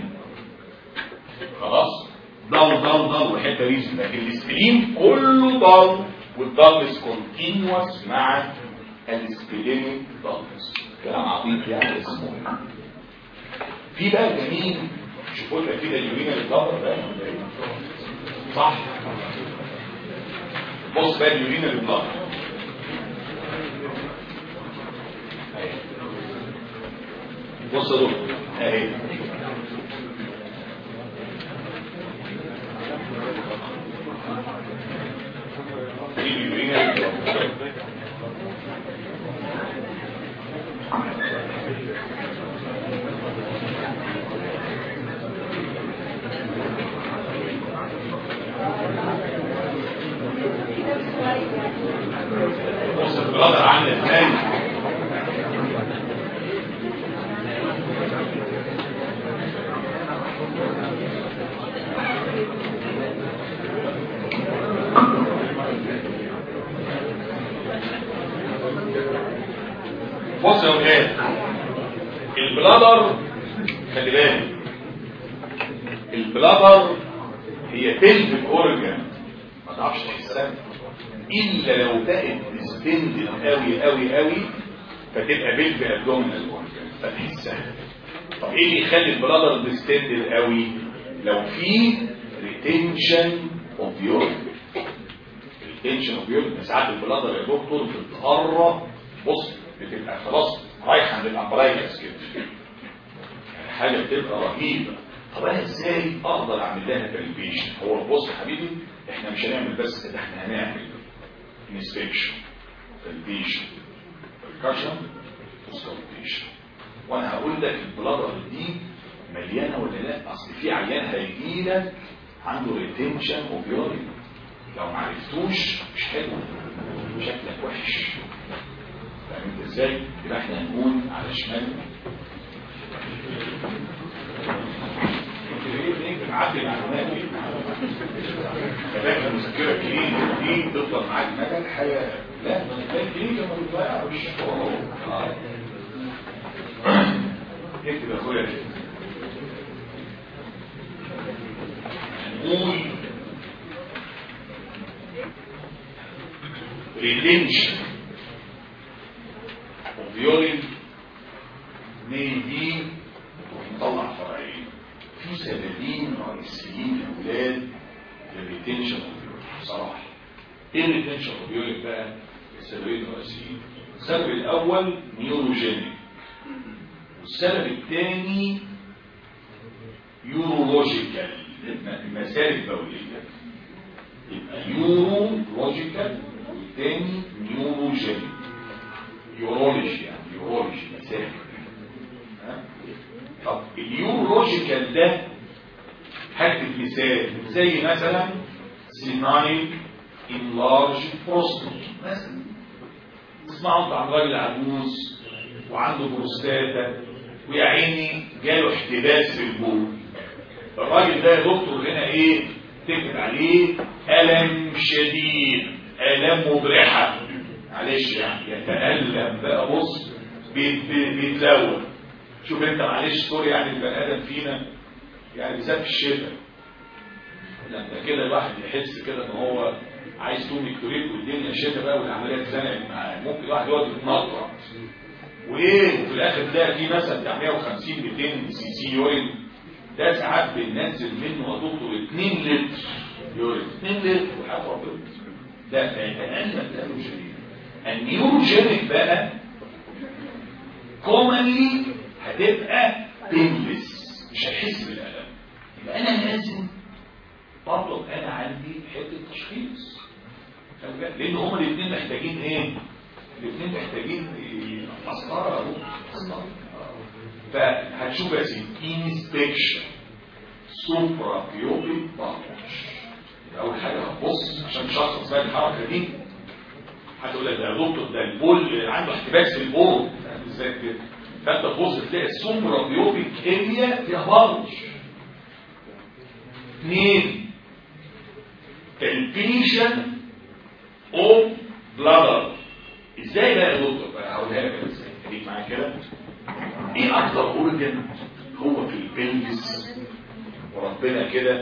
[SPEAKER 1] خلاص ضل ضل ضل وحته ريزونانس لكن السبلين كله ضل والضل كونتينوس مع السبلينيك ضلس كلام عبيط يعني اسمه في بقى جميل شوفوا لنا كده اليورين اللي ضل ده صح بص بقى اليورين اللي بلغ بص دول اهي دي اليورين اللي بلغ بص البرادر عامل ازاي بص يا ولاد البلادر خلي بالك البلادر هي بيلفيك اورجان ما تعرفش تحسها الا لو بقت ديستندد قوي قوي قوي فتبقى بيلف ابدومينال اورجان فتحسها طب ايه اللي يخلي البلادر ديستندد قوي لو في ريتنشن اوف يورين ريتنشن اوف يورين ساعات البلادر يا دكتور بتقرب بص بتبقى خلاص رايحه عند الامبرايكس كده يعني حاجه بتبقى رهيبه طب انا ازاي اقدر اعمل لها كالبيشن هو بص يا حبيبي احنا مش هنعمل بس كده احنا هنعمل انسبكشن كالبيشن بركشن وسكالبيشن وانا هقول لك البلادر دي مليانه ولا لا اصل في عيان هيجي لك عنده ريتنشن اوبيوري لو ما عرفتوش مش حلو شكلك وحش فاهم انت ازاي يبقى احنا هنقول على شمالنا بنعدي المعلومات دي كذلك المذكره الكلينيك دي تفضل معاك مدى الحياه لا ما الكلينيك ما بتضيعش اكتب يا اخويا هنقول retention of urine may be نطلع فرعين في سببين رئيسيين لاولاد للريتنشن اوف يورين بصراحه ايه الريتنشن اوف يورين بقى السببين الرئيسيين السبب الاول نيوروجينيك والسبب الثاني يورولوجيكال المسالك البوليه يبقى يورولوجيكال والثاني نيوروجينيك يورولوجي يعني يورولوجي مسالك طب اليورولوجيكال ده هكتب مثال زي مثلا سينايل انلارج بروستات مثلا تسمعوا انت عن راجل عجوز وعنده بروستاتا ويا عيني جاله احتباس في البول الراجل ده يا دكتور هنا ايه تكتب عليه الم شديد الام مبرحه معلش يعني يتالم بقى بص بيتلوى شوف انت معلش سوري يعني البني ادم فينا يعني بالذات في الشتاء لما كده الواحد يحس كده ان هو عايز توم يكتوريك والدنيا شتاء بقى والعمليه اتزنقت معاه ممكن الواحد يقعد يتنطط وايه وفي الاخر تلاقي في مثلا بتاع 150 200 سي سي يورين ده ساعات بننزل منه يا دكتور 2 لتر يورين 2 لتر وحياه ربنا ده فيتألم تألم شديد النيوروجينيك بقى كومنلي هتبقى بينلس مش هيحس بالالم يبقى انا لازم برضه انا عندي حته تشخيص لان هما الاثنين محتاجين ايه الاثنين محتاجين مسطره مسطره فهتشوف يا سيدي انسبكشن سوبرا بيوبيك بارتش اول حاجه هتبص عشان تشخص بقى الحركه دي هتقول لك ده يا دكتور ده البول عنده احتباس في البول ازاي كده فانت تبص تلاقي السوبرا بيوبيك اريا فيها بارج اثنين تلبيشن اوف بلادر ازاي بقى يا دكتور بقى هقولها لك ازاي خليك معايا كده ايه اكتر اورجن هو في البلفس وربنا كده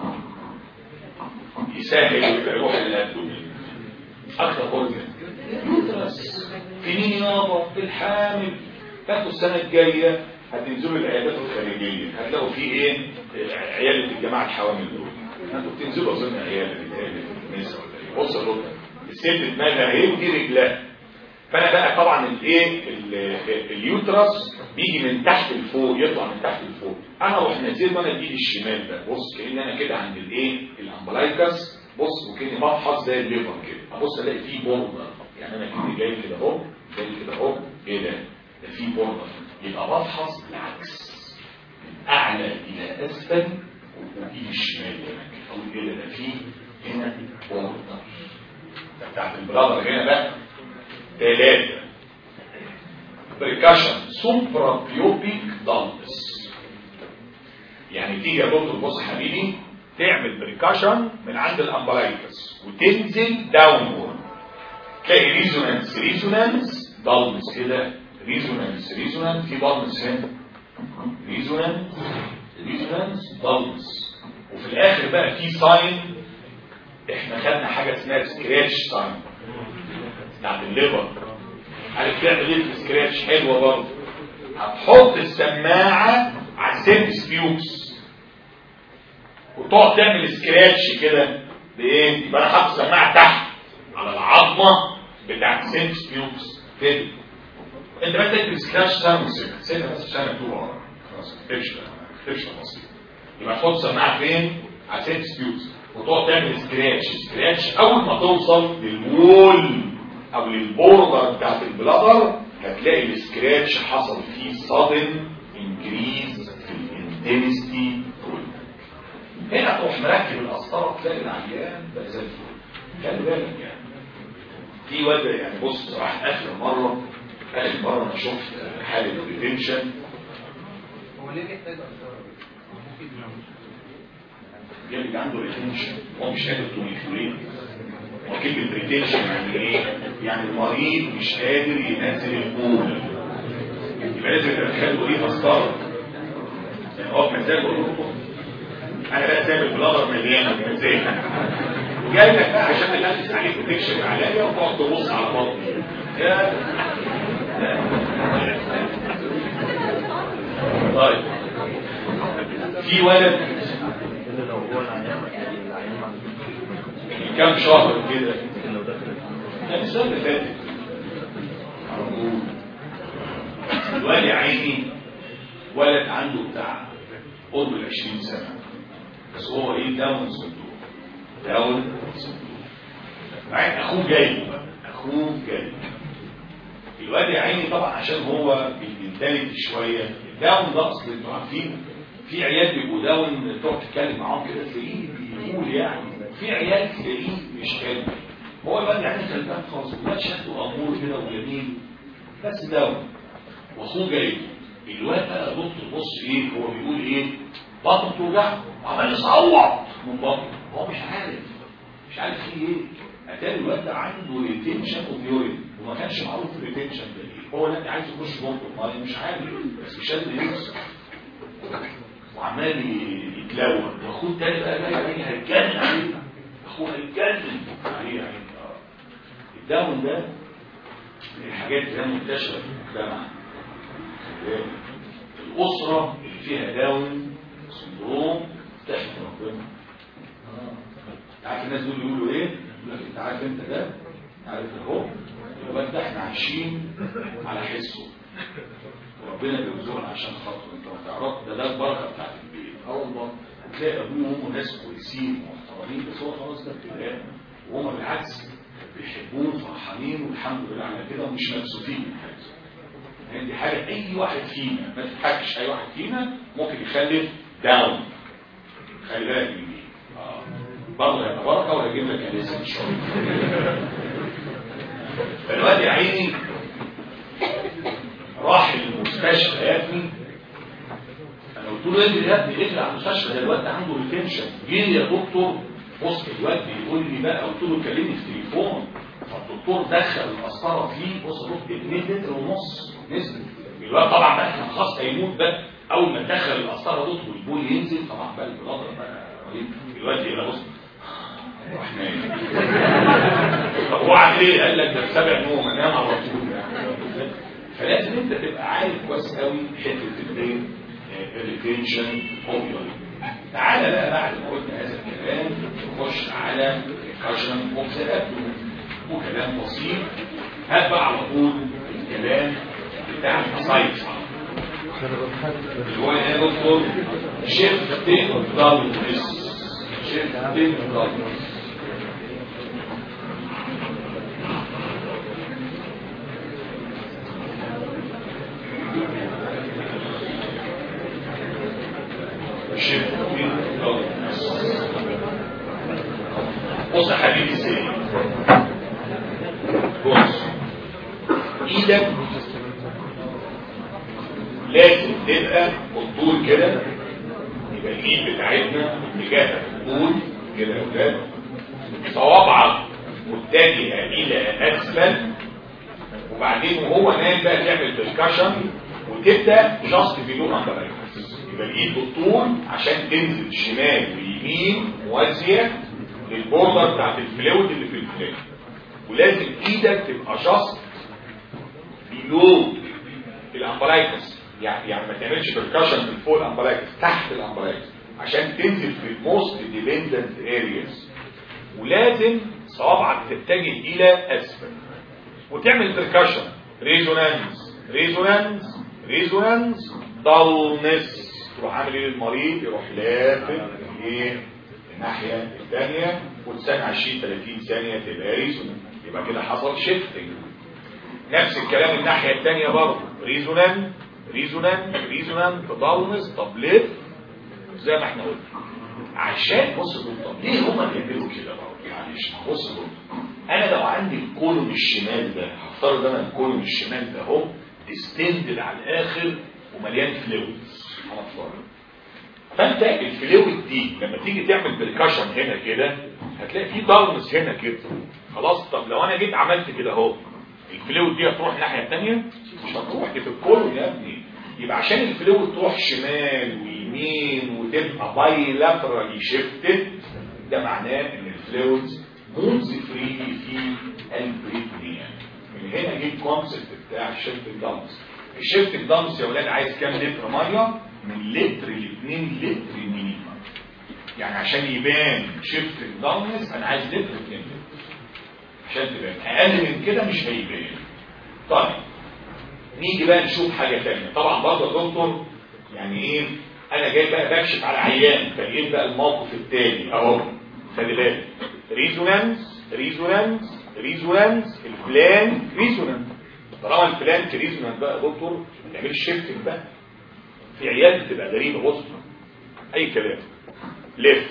[SPEAKER 1] يسهل ويروح للابدومين اكتر اورجن يوترس في مين يابا في الحامل فاتوا السنه الجايه هتنزلوا العيادات الخارجيه هتلاقوا في ايه عياده الجماعه الحوامل دول انتوا بتنزلوا اظن عياده النساء ولا ايه بص يا الست دماغها ايه ودي رجلها فانا بقى طبعا الايه اليوترس بيجي من تحت لفوق يطلع من تحت لفوق انا اروح نازل وانا بايدي الشمال ده بص كان انا كده عند الايه الامبلايكس بص وكاني بفحص زي الليفر كده ابص الاقي فيه بوردر يعني انا كده جاي كده اهو جاي كده اهو ايه ده ده فيه بوردر يبقى بفحص بالعكس من اعلى الى اسفل وايدي الشمال هنا اقول ايه ده فيه هنا بوردر بتاعت البرادر هنا بقى ثلاثة بريكاشن سوبرا بيوبيك دالس يعني تيجي يا دكتور بص حبيبي تعمل بريكاشن من عند الامبلايكس وتنزل داونورد تلاقي ريزونانس ريزونانس دالس كده ريزونانس ريزونانس في دالس هنا ريزونانس ريزونانس دالس وفي الاخر بقى في ساين احنا خدنا حاجه اسمها سكراتش ساين بتاعت الليفر عارف تعمل ايه في السكراتش حلوه برضه هتحط السماعه على السيرفس بيوكس وتقعد تعمل سكراتش كده بايه يبقى انا حاطط السماعه تحت على العظمه بتاعت السيرفس بيوكس كده انت بس تكتب سكراتش سنه وسنه سنه بس عشان مكتوبه ورا خلاص ما تكتبش ما تكتبش تفاصيل يبقى تحط سماعه فين على سينس بيوز وتقعد تعمل سكراتش سكراتش اول ما توصل للوول او للبوردر بتاعت البلادر هتلاقي السكراتش حصل فيه sudden increase في الانتنستي هنا تروح مركب القسطره تلاقي العيان بقى زي الفل خلي بالك يعني في واد يعني بص صراحه اخر مره اخر مره انا شفت حاله ريتنشن
[SPEAKER 2] هو ليه بيحتاج أسرار؟
[SPEAKER 1] جالك عنده ريتنشن هو مش قادر تونيفورين وكلمة ريتنشن يعني ايه؟ يعني المريض مش قادر ينزل البول يبقى لازم تدخله ايه مسطرة يعني هو بمزاجه يقول لكم انا بقى سايب البلادر مليانه بمزاجي وجاي لك بقى عشان تلبس عليك وتكشف عليا وتقعد تبص على بطني يا طيب في ولد من كام شهر كده كان السنه اللي فاتت موجود. الواد يا عيني ولد عنده بتاع قرب ال 20 سنه بس هو ايه داون سندروم داون سندروم بعدين اخوه جاي بقى اخوه جاي الواد يا عيني طبعا عشان هو بينتاليتي شويه الداون ده اصل انتوا عارفين في عيال بيبقوا داون تقعد تتكلم معاهم كده تلاقيه بيقول يعني في عيال تلاقيه مش كلمه هو الواد يعني غلبان خالص الواد شكله امور كده وجميل بس داون واخوه جاي الواد بقى بص بص ايه هو بيقول ايه بطنه بتوجعه وعمال يصوت من بطنه هو مش عارف مش عارف في ايه اتاري الواد ده عنده ريتنشن اوف يورين وما كانش معروف الريتنشن ده ايه هو لا عايز يخش بطنه ما مش عارف بس مش قادر يوصل وعمال يتلوى واخوه التاني بقى جاي عليه هيتجنن عليه اخوه هيتجنن عليه يعني آه. الداون ده من الحاجات اللي هي منتشره في المجتمع الاسره اللي فيها داون سندروم تحت ربنا آه. عارف الناس دول يقولوا ايه؟ يقول لك انت عارف انت ده عارف اهو الواد ده احنا عايشين على حسه وربنا بيرزقنا عشان خاطره انت ما تعرف ده ده البركه بتاعت البيت اه والله هتلاقي ابوه وامه ناس كويسين ومحترمين بس هو خلاص ده ابتلاء وهم بالعكس بيحبوه وفرحانين والحمد لله على كده ومش مكسوفين من حاجه يعني دي حاجه اي واحد فينا ما تضحكش اي واحد فينا ممكن يخلف داون خلي بالك من دي اه برضه هيبقى بركه وهيجيب لك انسه ان شاء الله فالواد يا عيني راح المستشفى يا ابني انا قلت له اجري يا ابني اجري على المستشفى ده الواد ده عنده ريتنشن جه يا دكتور بص الواد بيقول لي بقى قلت له كلمني في التليفون فالدكتور دخل القسطره فيه بص بص 2 لتر ونص نزل الواد طبعا بقى كان خلاص هيموت ده اول ما دخل القسطره دوت والبول ينزل طبعا بقى البلادر بقى رهيب الواد يبقى بص راح نايم طب هو عامل ايه؟ قال لك ده بسبع نوم انام على طول يعني فلازم انت تبقى عارف كويس قوي حته الايه الريتنشن اوف تعالى بقى بعد ما قلنا هذا الكلام نخش على الكاشن اوف ذا وكلام بسيط هات بقى على طول الكلام بتاع السايتس اللي هو ايه يا دكتور شيفتنج داركنس شيفتنج داركنس بص يا حبيبي ازاي بص ايدك لازم تبقى بالطول كده يبقى الايد بتاعتنا اتجاه الطول كده يا ولاد صوابعك متجهه الى اسفل وبعدين وهو نايم بقى تعمل بركشن وتبدا جاست بيلو اندر يبقى الايد بالطول عشان تنزل شمال ويمين موازيه للبوردر بتاعت الفلويد اللي في الفلويد ولازم ايدك تبقى جاست بيلو الامبلايكس يعني يعني ما تعملش بركشن من فوق الامبلايكس تحت الامبلايكس عشان تنزل في الموست ديبندنت ارياز ولازم صوابعك تتجه الى اسفل وتعمل بركشن ريزونانس ريزونانس ريزونانس دالنس تروح عامل ايه للمريض يروح لافف ايه الناحيه الثانيه وتستنى 20 30 ثانيه تبقى ريزونانت يبقى كده حصل شيفتنج نفس الكلام الناحيه الثانيه برضه ريزونانت ريزونانت ريزونانت ضلمس طب ليه زي ما احنا قلنا عشان بص دول طب ليه هما بيعملوا كده برضه معلش بص دول انا لو عندي الكولوم الشمال ده هفترض انا الكولوم الشمال ده اهو ديستندد على الاخر ومليان فلويدز هنفترض فانت الفلويد دي لما تيجي تعمل بريكشن هنا كده هتلاقي في ضلمس هنا كده خلاص طب لو انا جيت عملت كده اهو الفلويد دي هتروح الناحيه الثانيه مش هتروح دي في الكولوم يا ابني يبقى عشان الفلويد تروح شمال ويمين وتبقى باي لاترالي شيفتد ده معناه ان الفلويدز موز فري في البريتنيا من هنا جه الكونسيبت بتاع الشيفت دامس الشيفت دامس يا ولاد عايز كام لتر ميه من لتر ل 2 لتر مينيمم يعني عشان يبان شيفت دامس انا عايز لتر 2 لتر عشان تبان اقل من كده مش هيبان طيب نيجي بقى نشوف حاجه ثانيه طبعا برضه يا دكتور يعني ايه انا جاي بقى بكشف على عيان فايه بقى الموقف التاني اهو خلي بالك ريزونانس ريزونانس ريزونانس الفلان ريزونانس طالما الفلان ريزونانس بقى يا دكتور ما تعملش شيفتنج بقى في عيال بتبقى غريبه بص اي كلام لف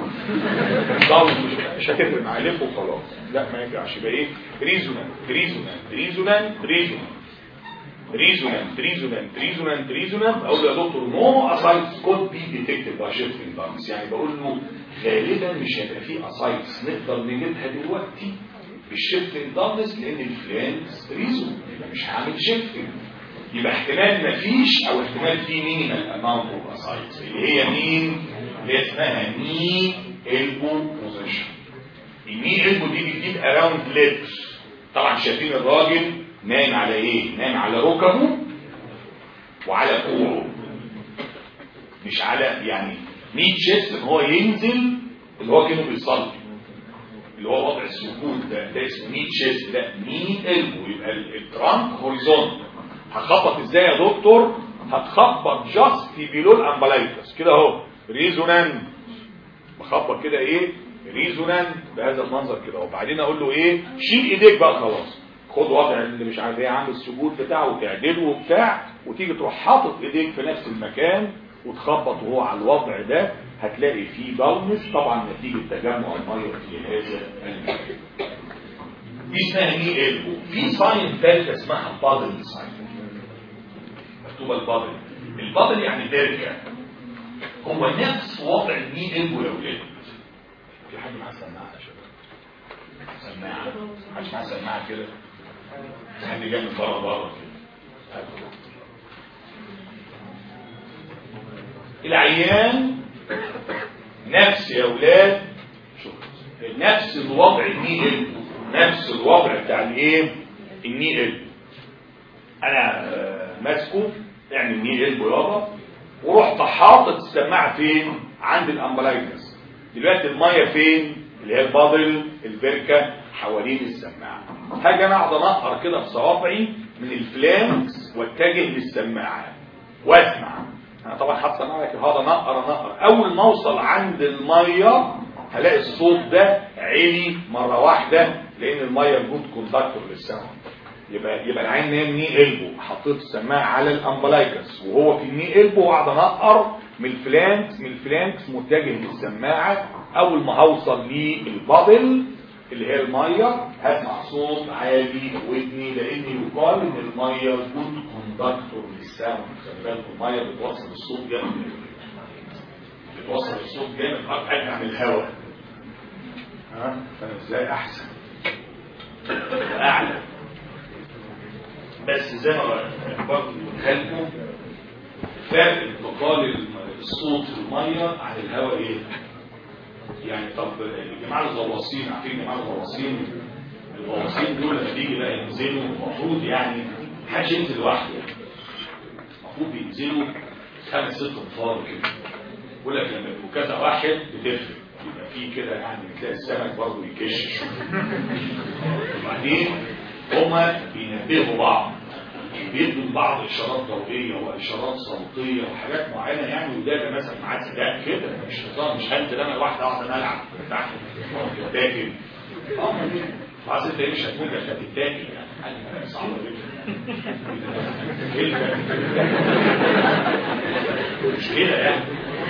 [SPEAKER 1] مش هتفرق معاه لف وخلاص لا ما ينفعش يبقى ايه ريزونانت ريزونانت ريزونانت ريزونانت ريزونانت ريزونانت ريزونانت ريزونانت اقول له يا دكتور نو اسايتس كود بي ديتكتد باي شيفتنج دانس يعني بقول له غالبا مش هيبقى فيه اسايتس نقدر نجيبها دلوقتي بالشيفتنج دانس لان الفلانس ريزون يبقى مش هعمل شيفتنج يبقى احتمال مفيش او احتمال في مينيمال اماونت اوف اسايتس اللي هي مين؟ اللي هي اسمها ني البو بوزيشن الني البو دي بتجيب اراوند لتر طبعا شايفين الراجل نايم على ايه نايم على ركبه وعلى كوعه مش على يعني ميت شيست ان هو ينزل اللي هو كانه بيصلي اللي هو وضع السجود ده ده اسمه ميت شيست ده ميت البو يبقى الترانك هوريزون هخبط ازاي يا دكتور هتخبط جاست في بيلو الامبلايتس كده اهو ريزونانت بخبط كده ايه ريزونانت بهذا المنظر كده وبعدين اقول له ايه شيل ايديك بقى خلاص خد وضع اللي مش عارف ايه عامل السجود بتاعه وتعدله وبتاع وتيجي تروح حاطط ايديك في نفس المكان وتخبط وهو على الوضع ده هتلاقي فيه ضلمس طبعا نتيجه تجمع الميه في هذا المكان دي اسمها ني البو في ساين ثالثه اسمها بادل ساين مكتوبه البادل البادل يعني بركه هو نفس وضع الني البو يا ولاد في حد معاه سماعه يا شباب سماعه حد معاه سماعه كده حد جاي من بره بره كده العيان نفس يا اولاد شوف نفس الوضع الني البو نفس الوضع بتاع الايه الني البو انا آه، ماسكه يعني الني البو يابا ورحت حاطط السماعه فين عند الامبلايكس دلوقتي الميه فين اللي هي البابل البركه حوالين السماعه هاجي انا اقعد انقر كده بصوابعي من الفلانكس واتجه للسماعه واسمع انا طبعا حاطط سماعه كده هقعد انقر انقر اول ما اوصل عند الميه هلاقي الصوت ده عالي مره واحده لان الميه جود كوندكتور للساوند يبقى يبقى العين نايم ني قلبه حطيت السماعه على الامبلايكس وهو في الني قلبه وقعد انقر من الفلانكس من الفلانكس متجه للسماعه اول ما هوصل للبابل اللي هي الميه هسمع صوت عالي في ودني لان يقال ان الميه جود كوندكتور للساوند خلي بالكم الميه بتوصل الصوت جامد بتوصل الصوت جامد اكتر من الهواء ها فانا ازاي احسن اعلى بس زي ما برضه بنخلكم فرق انتقال الصوت في الميه عن الهواء ايه؟ يعني طب الجماعه الغواصين عارفين الجماعه الغواصين الغواصين دول لما بيجي بقى ينزلوا المفروض يعني محدش ينزل لوحده المفروض بينزلوا خمس ست انفار كده يقول لك لما يبقوا كذا واحد بتفرق يبقى في كده يعني تلاقي السمك برضه يكش وبعدين هما بينبهوا بعض بيدوا بعض اشارات ضوئيه واشارات صوتيه وحاجات معينه يعني وده ده مثلا معاه سداد كده مش نظام مش هنزل انا واحده واحده العب تحت تاكل اه خلاص انت مش هتكون ده هتتاكل يعني حاجه صعبه جدا مش كده يعني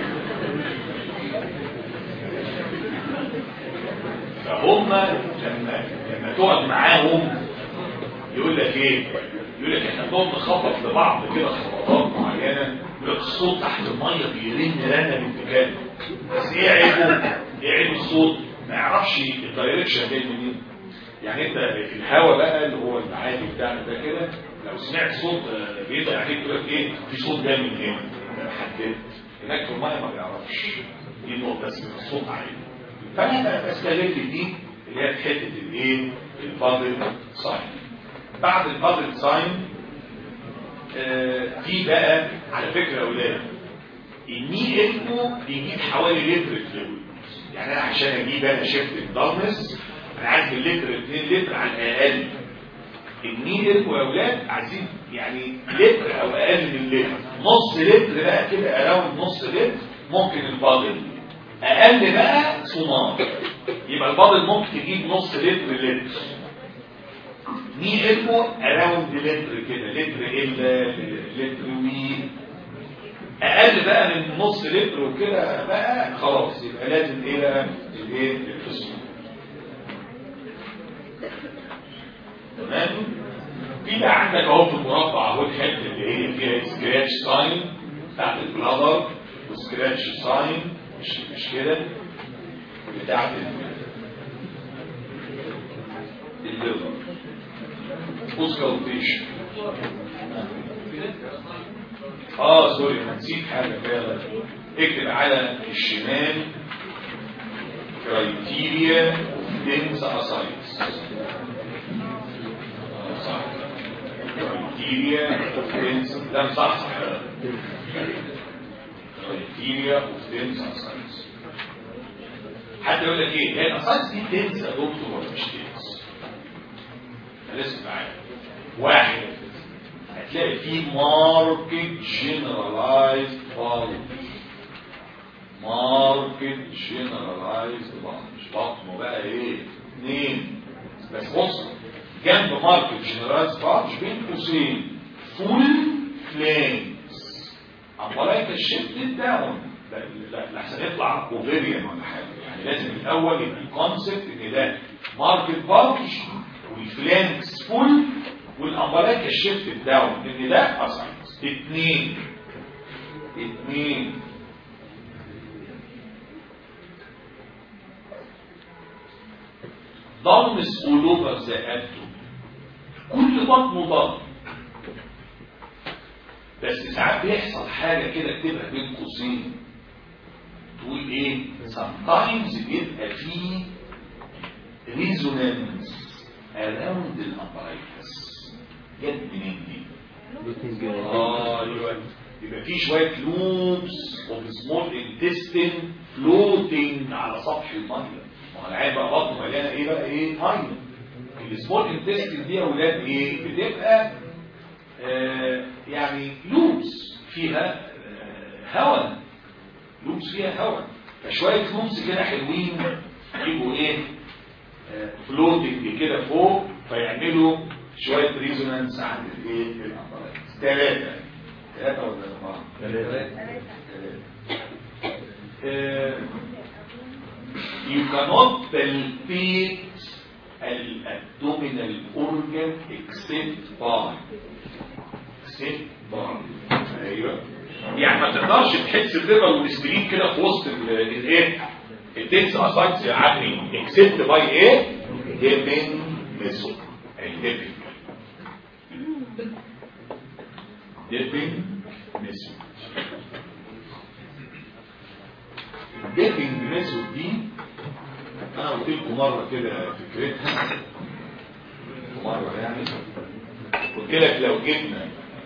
[SPEAKER 1] فهم لما لما تقعد معاهم يقول لك ايه يقول لك احنا بنقعد نخبط لبعض كده خبطات معينه يقول لك الصوت تحت الميه بيرن رنه بنت كلب بس ايه عيبه؟ ايه عيب الصوت؟ ما يعرفش الدايركشن جاي منين يعني انت في الهواء بقى اللي هو العادي بتاعنا ده كده لو سمعت صوت بيدعي عليك يقول لك ايه في صوت جاي من هنا انا حددت هناك في الميه ما بيعرفش دي النقطه بس الصوت عالي فانا بستغل دي اللي هي حته الايه البابل ساين بعد البابل ساين آه في بقى على فكره يا اولاد الني اكو بيجيب حوالي لتر فلويد يعني انا عشان اجيب انا شفت الضمس انا عايز من لتر 2 لتر على الاقل الني اكو يا اولاد عايزين يعني لتر او اقل من لتر نص لتر بقى كده اراوند نص لتر ممكن البابل اقل بقى صنار يبقى البابل ممكن تجيب نص لتر لتر ني ايكو اراوند لتر كده لتر الا لتر وي اقل بقى من نص لتر وكده بقى خلاص يبقى لازم الى الايه الفصول تمام في بقى عندك اهو في المربع اهو الحته اللي هي فيها سكراتش ساين بتاعت البلادر وسكراتش ساين مش مش كده بتاعت الليفر اوسكالتيشن اه سوري انا نسيت حاجه فعلا اكتب على الشمال كرايتيريا دينز اسايتس صح كرايتيريا دينز لا صح صح كرايتيريا اوف دينز اسايتس حد يقول لك ايه هي الاسايتس دي دينز يا دكتور ولا مش دينز لازم معايا واحد هتلاقي فيه ماركت جنرالايزد بالج ماركت جنرالايزد بالج بطنه بقى ايه اثنين بس بص جنب ماركت جنرالايزد بالج بين قوسين فول فليمز امبلايك الشيفت داون لا لا لحسن يطلع اوفيريان ولا حاجه يعني لازم الاول يبقى الكونسبت ان ده ماركت بالج والفلانكس فول والامبلاك الشيفت داون ان ده اساينس اتنين اتنين ضمس قلوب ذاته كل بطنه ضم بس ساعات بيحصل حاجه كده بتبقى بين قوسين تقول ايه sometimes بيبقى فيه resonance around الامبرايتس جت منين دي؟ اه ايوه يبقى في شويه لوبس اوف سمول انتستين فلوتنج على سطح الميه ما هو العين بقى بطنه مليانه ايه بقى ايه ميه السمول انتستين دي يا اولاد ايه بتبقى آه يعني لوبس فيها آه هواء لوبس فيها هواء فشويه لوبس كده حلوين يبقوا ايه فلوتنج كده فوق فيعملوا شوية ريزونانس عند الايه الابارات ثلاثة ثلاثة ولا أربعة؟ ثلاثة You cannot palpate الابdominal organ except by except by ايوه يعني ما تقدرش تحس الليفر والسبرين كده في وسط الايه الدنس اسايتس يا عدري اكسبت باي ايه ديبنج ميثود الديبنج ديبنج ميثود الديبنج ميثود دي انا قلت لكم مره كده فكرتها مره يعني قلت لك لو جبنا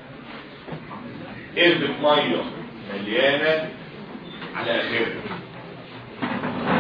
[SPEAKER 1] قربة ميه مليانه على اخرها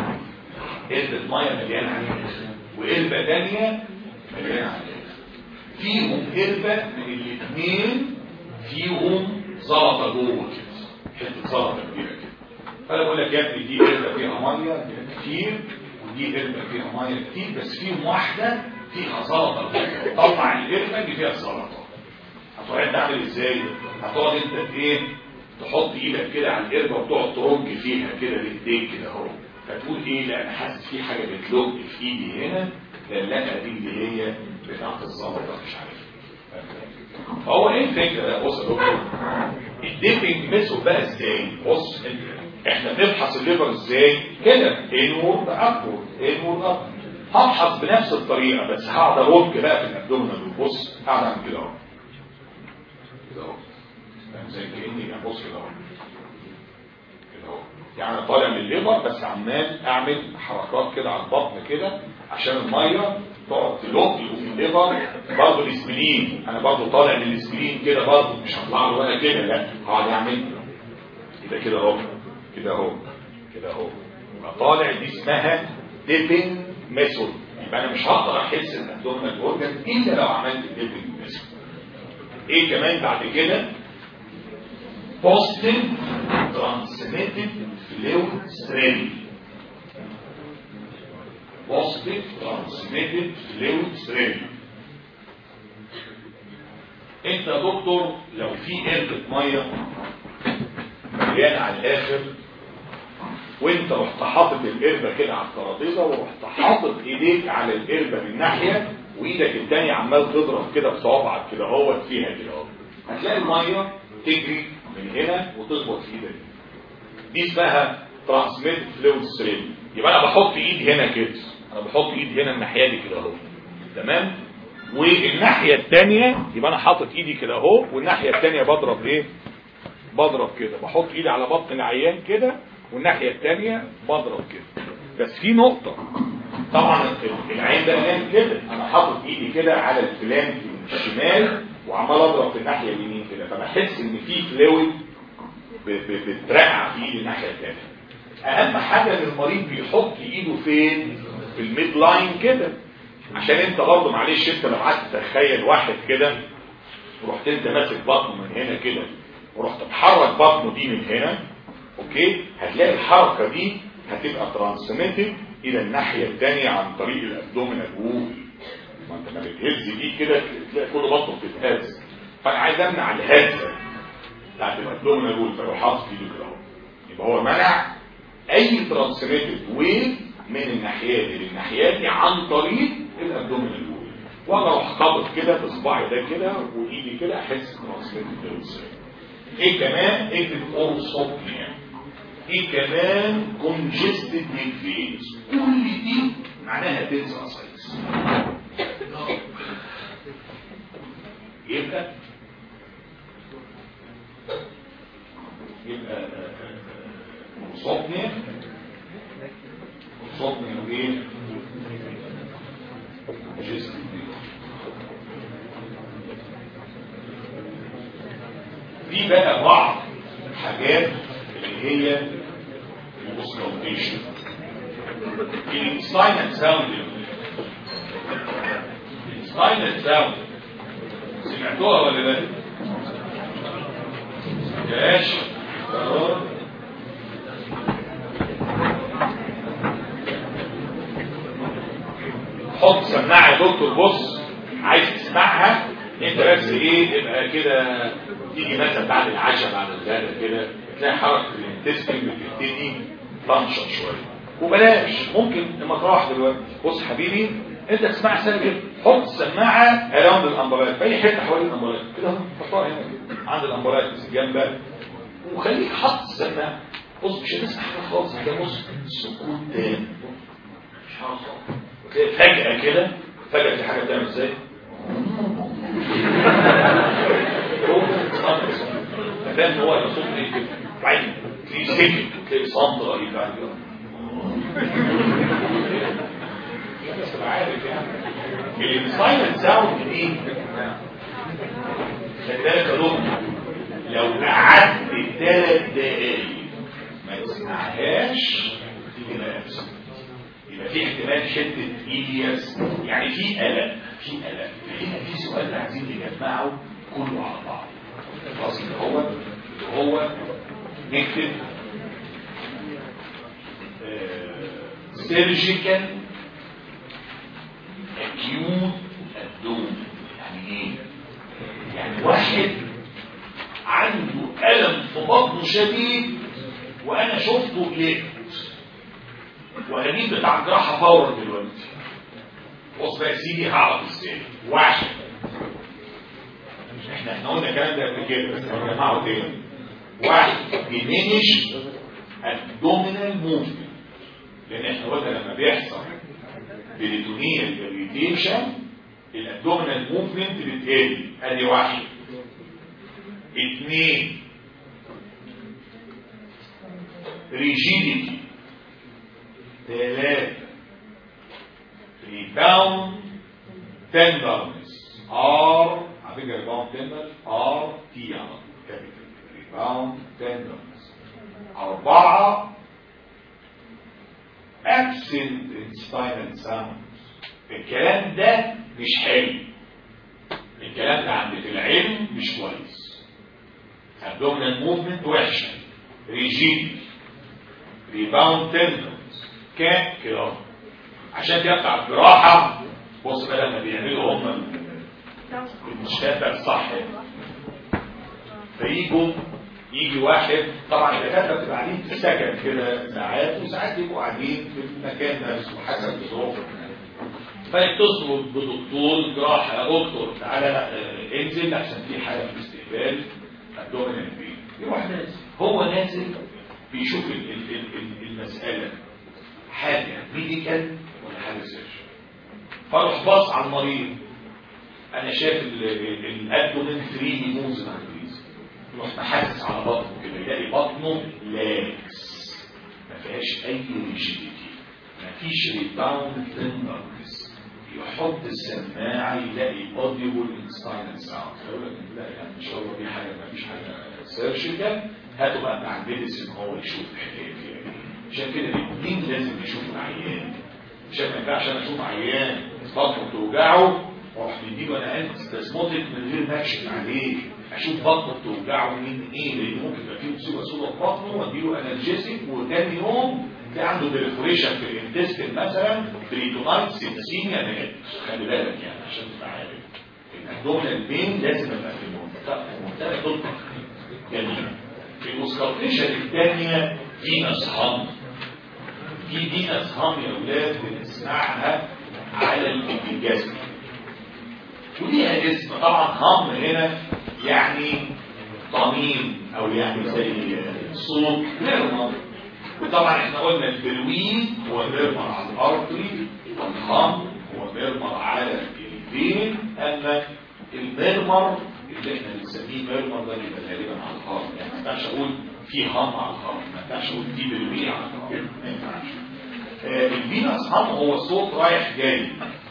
[SPEAKER 1] قربة ميه مليانه على الاخر وقربة تانية مليانه على الاخر فيهم قربة من الاثنين فيهم زلطة جوه كده حتة زلطة كبيرة كده فانا بقول لك يا ابني دي قربة فيها مية كتير ودي قربة فيها مية كتير بس فيهم واحدة فيها زلطة جوه. طلع القربة اللي فيها الزلطة هتقعد تعمل ازاي؟ هتقعد انت ايه؟ تحط ايدك كده على القربة وتقعد ترج فيها كده بايديك كده اهو فتقول ايه لا انا حاسس في حاجة بتلق في ايدي هنا اللقة دي اللي هي بتاعت الزلطة مش عارف هو ايه الفكرة ده بص يا دكتور الديبنج ميثود بقى ازاي بص انت- احنا بنبحث الليفر ازاي كده انورد ابورد انورد ابورد هبحث بنفس الطريقة بس هقعد ارج بقى في الابدومينال بص هقعد اعمل كده اهو كده اهو فاهم زي كاني يعني بص كده اهو كده اهو يعني أنا طالع من الليفر بس عمال اعمل حركات كده على البطن كده عشان الميه تقعد تلق في الليفر برضه الاسبلين انا برضه طالع من الاسبلين كده برضه مش هطلع له بقى كده لا هقعد اعمل يبقى كده اهو كده اهو كده اهو يبقى طالع دي اسمها ديبنج ميثود يبقى انا مش هقدر احس الابدومينال اورجن الا لو عملت الديبنج ميثود ايه كمان بعد كده positive transmitted fluid stream positive transmitted fluid stream انت يا دكتور لو في قربة ميه مليانه على الاخر وانت رحت حاطط القربة كده على الترابيزه ورحت حاطط ايديك على القربة من ناحيه وايدك التانية عمال تضرب كده بصوابعك كده اهوت فيها كده اهو هتلاقي الميه تجري من هنا وتخبط في ايدك دي اسمها ترانسميت فلويد ستريم يبقى انا بحط ايدي هنا كده انا بحط ايدي هنا الناحيه دي كده اهو تمام والناحيه الثانيه يبقى انا حاطط ايدي كده اهو والناحيه الثانيه بضرب ايه بضرب كده بحط ايدي على بطن العيان كده والناحيه الثانيه بضرب كده بس في نقطه طبعا العين ده نايم كده انا حاطط ايدي كده على الفلانك الشمال وعمال اضرب في الناحيه اليمين كده فبحس ان في فلويد ب- ب- بترقع في ايدي الناحيه الثانيه اهم حاجه ان المريض بيحط ايده فين في الميد لاين كده عشان انت برضه معلش انت لو قعدت تتخيل واحد كده ورحت انت ماسك بطنه من هنا كده ورحت تحرك بطنه دي من هنا اوكي هتلاقي الحركه دي هتبقى ترانسميتد الى الناحيه الثانيه عن طريق الابدومينال وول ما انت ما بتهز دي كده تلاقي كل بطنه بتتهز فانا عايز امنع الهزه بتاعت الابدومينال وول فلو حاطط ايده كده اهو يبقى هو منع اي ترانسميتد ويف من الناحيه دي للناحيه دي عن طريق الابدومينال وول وانا اروح خابط كده بصباعي ده كده وايدي كده احس ترانسميتد ويف ايه كمان اكتب اورثوبنيا ايه كمان كونجستد نيك فينز كل دي معناها تنسى اسايتس يبقى يبقى اورثوبنيا اورثوبنيا وايه جسم في بقى بعض حاجات اللي هي الاوسكالتيشن الساينت ساوند الساينت ساوند سمعتوها ولا لا؟ جاش حط سماعه يا دكتور بص عايز تسمعها انت بس ايه تبقى كده تيجي مثلا بعد العشاء بعد الغداء كده تلاقي حركه الانتستين بتبتدي تنشط شويه وبلاش ممكن لما تروح دلوقتي بص حبيبي انت تسمع سنه كده حط السماعه اراوند الامبرات في اي حته حوالين الامبرات كده حطها هنا كده عند الامبرات جنبك وخليك حاطط السماعه بص مش هتسمع حاجه خالص ده بص سكوت تام مش حاجه خالص وتلاقي فجاه كده فجاه في حاجه بتعمل ازاي فاهم هو يصوت ايه كده بعدين تلاقيه سكت وتلاقي صمت رهيب بعد كده بس تبقى عارف يعني السايلنت ساوند دي خلي بالك يا دكتور لو قعدت ثلاث دقايق ما تسمعهاش تيجي نفسك يبقى في احتمال شدة إيلياس يعني في قلق في قلق هنا في السؤال اللي عايزين نجمعه كله على بعض خلاص اللي هو اللي هو نكتب سيرجيكال اكيوت ابدوم يعني ايه؟ يعني واحد عنده ألم في بطنه شديد وأنا شفته قلقت وهجيب بتاع جراحة فورا دلوقتي بص بقى يا سيدي هعرف ازاي واحد احنا احنا قلنا الكلام ده قبل كده بس هنجمعه تاني واحد diminish abdominal movement لان احنا قلنا لما بيحصل بريتونيال اريتيشن الابدومينال موفمنت بتقل ادي واحد اثنين ريجيديتي ثلاثة ريباوند تندرنس ار على فكرة ريباوند تندر ار تي ار كابيتال ريباوند تندرنس أربعة absent spinal sounds الكلام ده مش حلو الكلام ده عند في العلم مش كويس abdominal movement وحشة ريجيد ريباوند تندرنس كان كده عشان كده بتاع الجراحة بص بقى لما بيعملوا هم المشتات الصح فيجوا يجي واحد طبعا الدكاتره بتبقى قاعدين في سكن كده ساعات وساعات يبقوا قاعدين في المكان نفسه حسب الظروف فيتصلوا بدكتور جراحه يا دكتور تعالى آه، انزل عشان في حاله في الاستقبال الدومينال فين يروح نازل هو نازل بيشوف ال- ال- ال- ال- المساله حاجه ميديكال ولا حاجه سيرجن فاروح باص على المريض انا شايف الابدومين 3 موز انكريز يروح محسس على بطنه كده يلاقي بطنه لاكس ما فيهاش اي ريجيديتي ما فيش ريباوند تندرنس يحط السماعه يلاقي اوديبل انستاين ساوند يقول لك لا يعني ان شاء الله دي حاجه ما فيش حاجه سيرجيكال هاتوا بقى بتاع الميديسن هو يشوف الحكايه دي يعني. عشان كده الاثنين لازم يشوفوا العيان عشان ما ينفعش انا اشوف عيان بطنه بتوجعه واروح مديله انا انت سباسموتيك من غير ما اكشف عليه اشوف بطنه بتوجعه من ايه لان ممكن يبقى فيه مصيبه سودا في بطنه واديله انالجيسيك وتاني يوم تلاقي عنده بريفوريشن في الانتستين مثلا بريتونايت سينسيميا مات خلي بالك يعني عشان تبقى عارف الابدومينال بين لازم ابقى في المنطقه في منطقه تطبق جميل في الاسكالتيشن الثانيه فينس هام في فينس هام يا اولاد بنسمعها على الانجاز وليها اسم طبعا هم هنا يعني ضمير او يعني زي صوت ميرمر وطبعا احنا قلنا البروين هو ميرمر على الارتري والهم هو ميرمر على الفين اما الميرمر اللي احنا بنسميه ميرمر ده بيبقى غالبا على الهارم يعني ما ينفعش اقول في هم على الهارم ما ينفعش اقول في بروين على الهارم ما ينفعش آه، الفينس هم هو صوت رايح جاي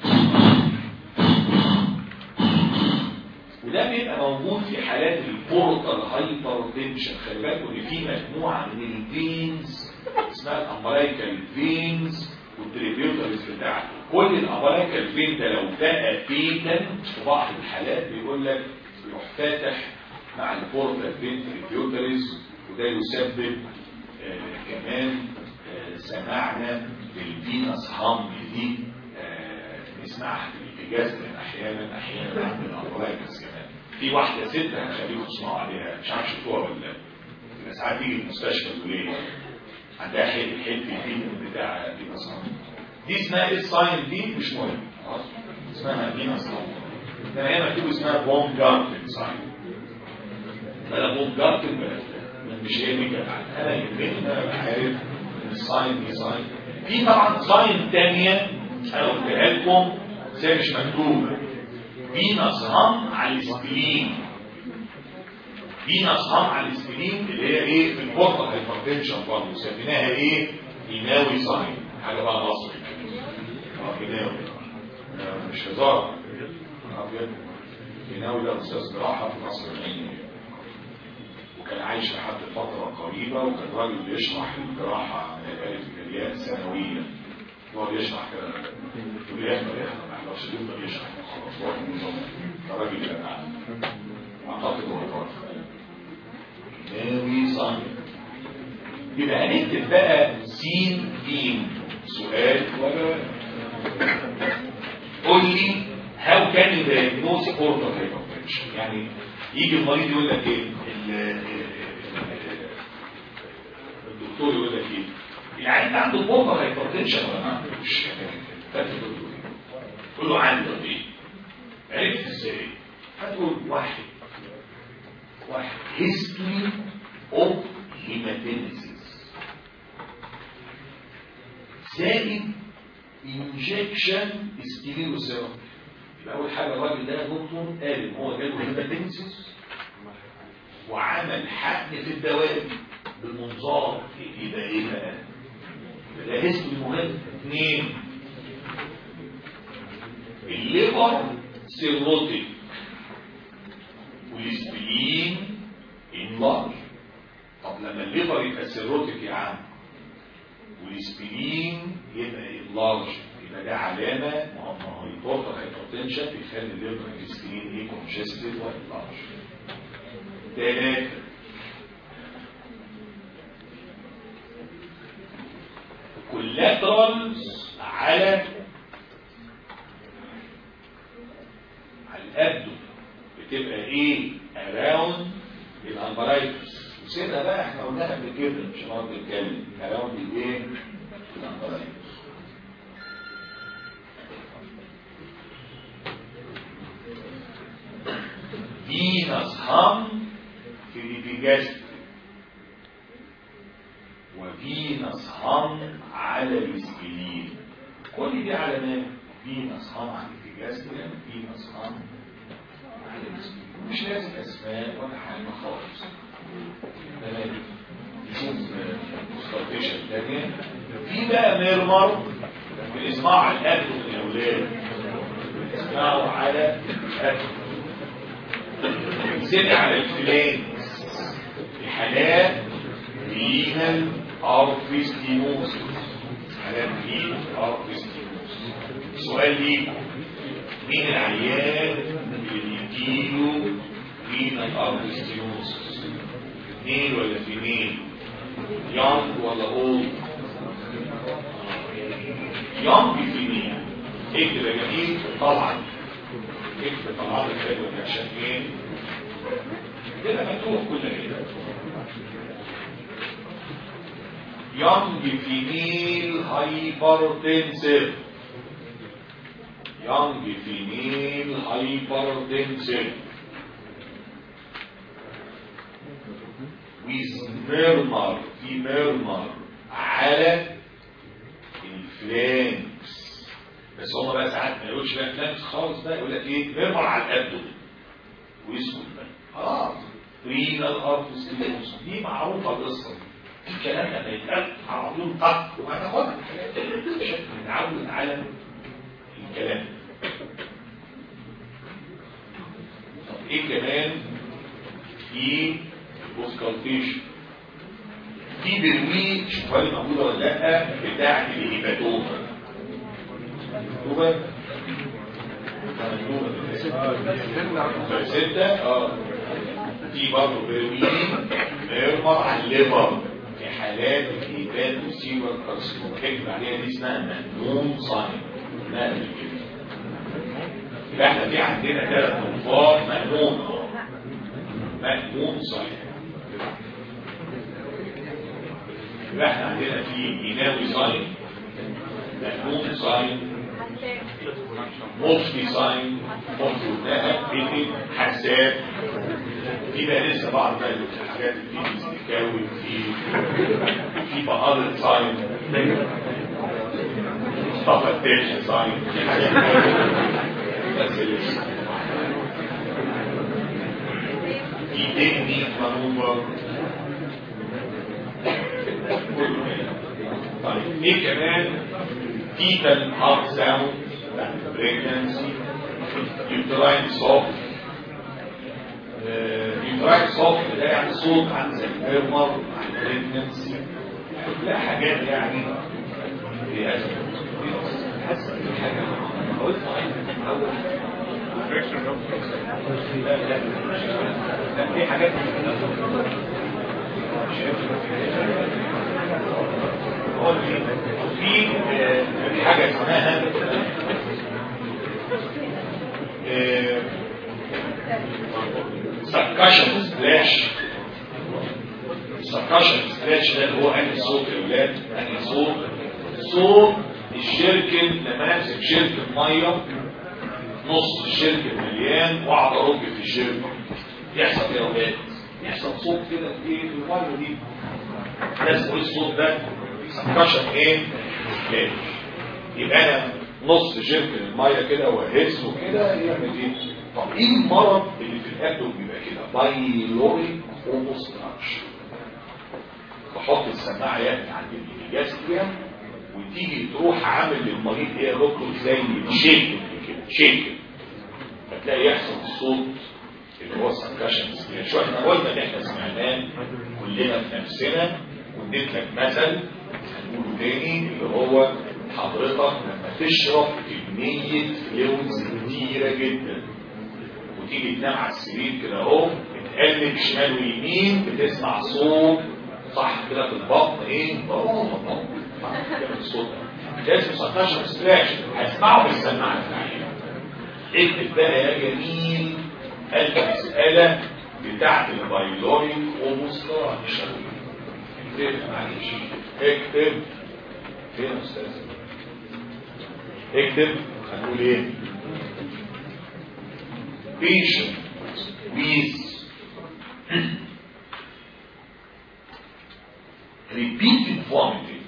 [SPEAKER 1] وده بيبقى موجود في حالات البورتال هايبر تنشن خلي بالكم ان في مجموعه من الفينز اسمها الامبلايكال فينز والتريبيوترز بتاعته كل الامبلايكال فين ده لو بقى فيكن في بعض الحالات بيقول لك يروح فاتح مع البورتال فين تريبيوترز وده يسبب آه كمان آه سمعنا للفينس هام دي آه نسمعها في الجزم احيانا احيانا عند الامبلايكس كمان في واحده ست هخليكم تسمعوا عليها مش عارف شفتوها ولا لا بس ساعات تيجي المستشفى تقول ايه عندها حته حته دي بتاع دي مصنع دي اسمها ايه الساين دي مش مهم خلاص اسمها دي مصنع ده هنا مكتوب اسمها بوم جارتن ساين بلا بوم جارتن بلا مش ايه دي كده انا يهمني ان انا أبقى عارف ان الساين دي ساين في طبعا ساين تانية انا قلتها لكم بس هي مش مكتوبه فينس هم على السبلين فينس هم على السبلين اللي هي ايه في البورتال هايبرتنشن برضه سميناها ايه يناوي ساين حاجه بقى مصري اه يناوي آه، مش هزار ابيض يناوي ده استاذ جراحه في مصر العينيه وكان عايش لحد فتره قريبه وكان راجل بيشرح الجراحه من الالف الى الياء سنويا هو بيشرح كده يقول لي يا احمد يا احمد احنا معرفش يفضل يشرح خلاص روح النظام ده راجل جدع اعتقد هو توفى ناوي صنع يبقى هنكتب بقى سين جيم سؤال ولا قول لي هاو كان الدايجنوز اوردر هايبرتنشن يعني يجي المريض يقول لك ايه ال- الدكتور يقول لك ايه العيان عنده اوردر هايبرتنشن ولا ما عندوش فانت تقول له ايه تقول له عنده ايه عرفت ازاي فتقول واحد واحد history of hematemesis زائد injection سكليروثيرابي يبقى اول حاجه الراجل ده يا دكتور قال ان هو جاله هيماتيمسيس وعمل حقن في الدواب بالمنظار يبقى ايه بقى؟ يبقى ده اسم مهم اثنين الليبر سيروتيك والسبلين انلارج طب لما الليبر يبقى سيروتيك يا عم والسبلين يبقى انلارج يبقى ده علامه ما هو ما هو البورتال هايبرتنشن بيخلي الليبر والسبلين ايه كونجستد وانلارج ثلاثه كولاترالز على على الابدو بتبقى ايه اراوند الامبرايتس وسيبها بقى احنا قلناها قبل كده مش هنقعد نتكلم اراوند الايه الامبرايتس فينس هم في الابيجاستري وفينس هم على الاسبلين كل دي علامات فينس هم على الابيجاستري فينس هم على الاسبلين مش لازم اسماء ولا حاجه خالص تمام نشوف مستوفيشن تانية في بقى ميرمر بنسمعه على الأكل من الأولاد بنسمعه على الأكل بنسمع على الفلانكس الحالات رينال أرفستينوس حالات رينال أرفستينوس سؤال ليكم مين العيان اللي يجيله رينال أرفستينوس اثنين ولا في مين يونج ولا اولد يونج في مين اكتب يا جميل طبعا اكتب طبعا الحلوة عشان ايه كده مكتوب كل كده يونج فيميل هايبرتنسيف يونج فيميل هايبرتنسيف with murmur في murmur على الفلانكس بس هم بقى ساعات ما يقولش بقى فلانكس خالص بقى يقول لك ايه murmur على الابدومين واسمه بقى خلاص رينال ارتستيوس دي معروفه القصه دي الكلام لما يتقال على طول طق وهناخدها عشان نتعود على الكلام طب ايه كمان في بوسكالتيشن في برميل شوف هل موجوده ولا لا بتاعت الهيباتوما مكتوبه مكتوبه ستة اه في برضه برميل ميرمر على الليفر في حالات الهيبات والسيور كارسينوما اكتب عليها دي اسمها مهموم صايم نقل كده يبقى احنا في عندنا ثلاث انفار مهموم مهموم صايم يبقى احنا عندنا في يناوي صايم مهموم صايم مفتي صايم مفتي قلناها بيتي حساب في بقى لسه بعض بقى الحاجات اللي في استكاوي في في بقالة صايم مصطفى التاج صايم في حاجات بس لسه في تكنيك مانوفر طيب ايه كمان فيتال هارت ساوند بتاعت البريجنسي يوتراين سوفت يوتراين سوفت ده يعني صوت عن زي الفيرمر عن البريجنسي لا حاجات يعني حاسس حاجه قلت اول لا لا لا في حاجات في آه، في حاجه اسمها سكاشن سبلاش سكاشن سبلاش ده اللي هو انهي صوت يا ولاد انهي صوت صوت الشركة لما امسك شركة مية نص الشركة مليان واقعد ارج في الشركة يحصل ايه يا ولاد يحصل صوت كده في ايه في المية دي ده اسمه ايه الصوت ده سكاشن ايه سبلاش يبقى انا نص شركة المية كده وهزه كده يعمل ايه طب ايه المرض اللي في الابدو بيبقى كده بايلوري اوبستراكشن بحط السماعه يعني عند الجاستريا وتيجي تروح عامل للمريض ايه يا دكتور زي شيك كده شيك فتلاقي يحصل الصوت اللي هو السنكشن يعني شو احنا قلنا ان احنا سمعناه كلنا في نفسنا واديت لك مثل هنقوله تاني اللي هو حضرتك لما تشرب كمية فلويدز كتيرة جدا وتيجي تنام على السرير كده اهو بتقلب شمال ويمين بتسمع صوت صح كده في البطن ايه ضروره بطن كده الصوت ده ده اسمه 16 سبلاش هسمعه بالسماعه بتاعتي اكتب بقى يا جميل المساله بتاعت البايلوريك اوبستراكشن اكتب معلش اكتب فين يا استاذ اكتب هنقول ايه patient with repeated vomiting,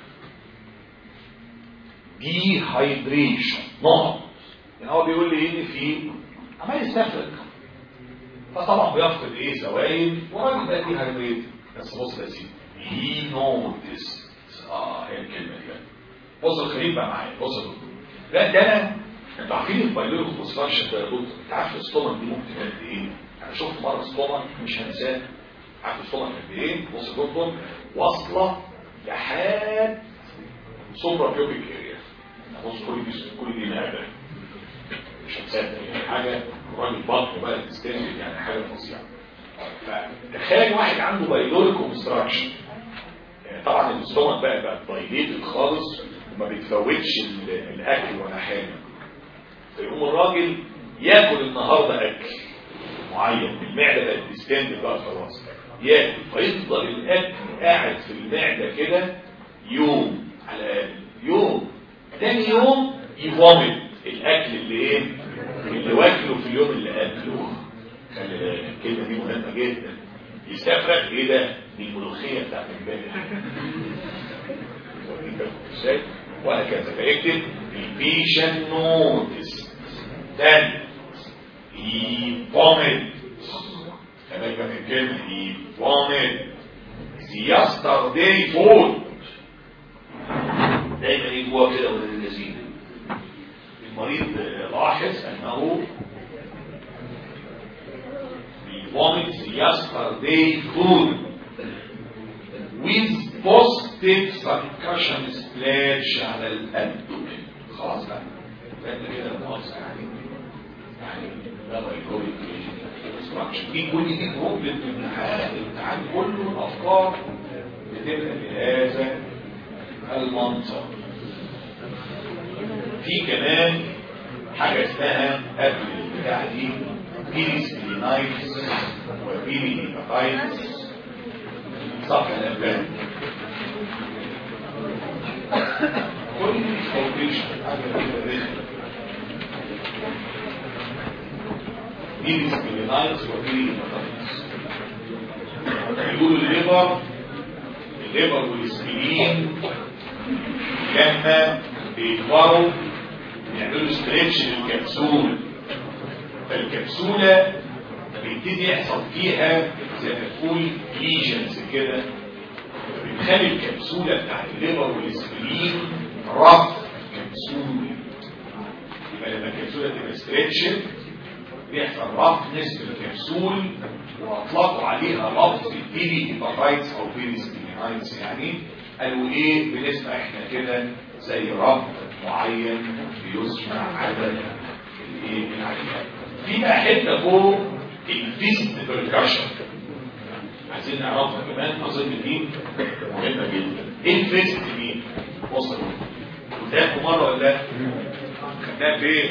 [SPEAKER 1] dehydration, نقط يعني هو بيقول لي ان في عمال يستفرق فطبعا بيفقد ايه سوائل وراجل ده ديهايدريت بس بص يا سيدي he noticed اه هي الكلمه دي بص الخليل بقى معايا بص يا دكتور لا ده انا انتوا عارفين البايلوريك كونستراكشن ده يا دكتور انت عارف الستومك دي ممكن قد ايه؟ انا شفت مره ستومك مش هنساه عارف الستومك قد ايه؟ بص يا دكتور واصله لحد سوبرا بيوبيك اريا بص كل دي كل دي لعبه مش هتصدق يعني حاجه راجل بطن بقى تستنزف يعني حاجه فظيعه فتخيل واحد عنده بايلوريك كونستراكشن يعني طبعا الاستومك بقى بقى دايليتد خالص وما بتفوتش الاكل ولا حاجه فيقوم الراجل ياكل النهارده اكل معين المعده بقت تستند بقى خلاص ياكل فيفضل الاكل قاعد في المعده كده يوم على الاقل يوم تاني يوم يفومت الاكل اللي ايه اللي واكله في اليوم اللي قبله خلي بالك الكلمه دي مهمه جدا يستفرق ايه ده دي الملوخيه بتاعت امبارح وهكذا فيكتب البيشن نوتس then he vomits خلي بالك من الكلمه he vomit the yesterday food دايما ايه جوه كده ولا اللذيذ المريض لاحظ انه vomit the yesterday food with positive concussion splash على الابدومين خلاص بقى فانت كده مؤاخذه يعني يعني ده بايكوريك دي كل دي بروبلم في الامتحان الامتحان كله الافكار بتبقى بهذا المنظر في كمان حاجه اسمها قبل البتاع دي بيريسبلينايتس وبيرينيباتايتس صح الأبان كل الفونديشن حاجة كده رزق بيريسبلينايتس وبيرينيباتايتس يقولوا الليبر الليبر والسبلين لما بيكبروا يعملوا ستريتش للكبسول فالكبسولة بيبتدي يحصل فيها زي ما تقول ليجنز كده بتخلي الكبسولة بتاعت الليبر والاسبرين رف كبسولة يبقى لما الكبسولة تبقى ستريتشد بيحصل رفنس في الكبسول واطلقوا عليها لفظ بيري هيباتايتس او بيري سبينايتس يعني قالوا ايه بنسمع احنا كده زي رب معين بيسمع عدد الايه العينات في بقى حته فوق الفيست بركشن عايزين نعرفها كمان اظن دي مهمه جدا ايه الفيست دي وصل قدامكم مره ولا لا خدناها فين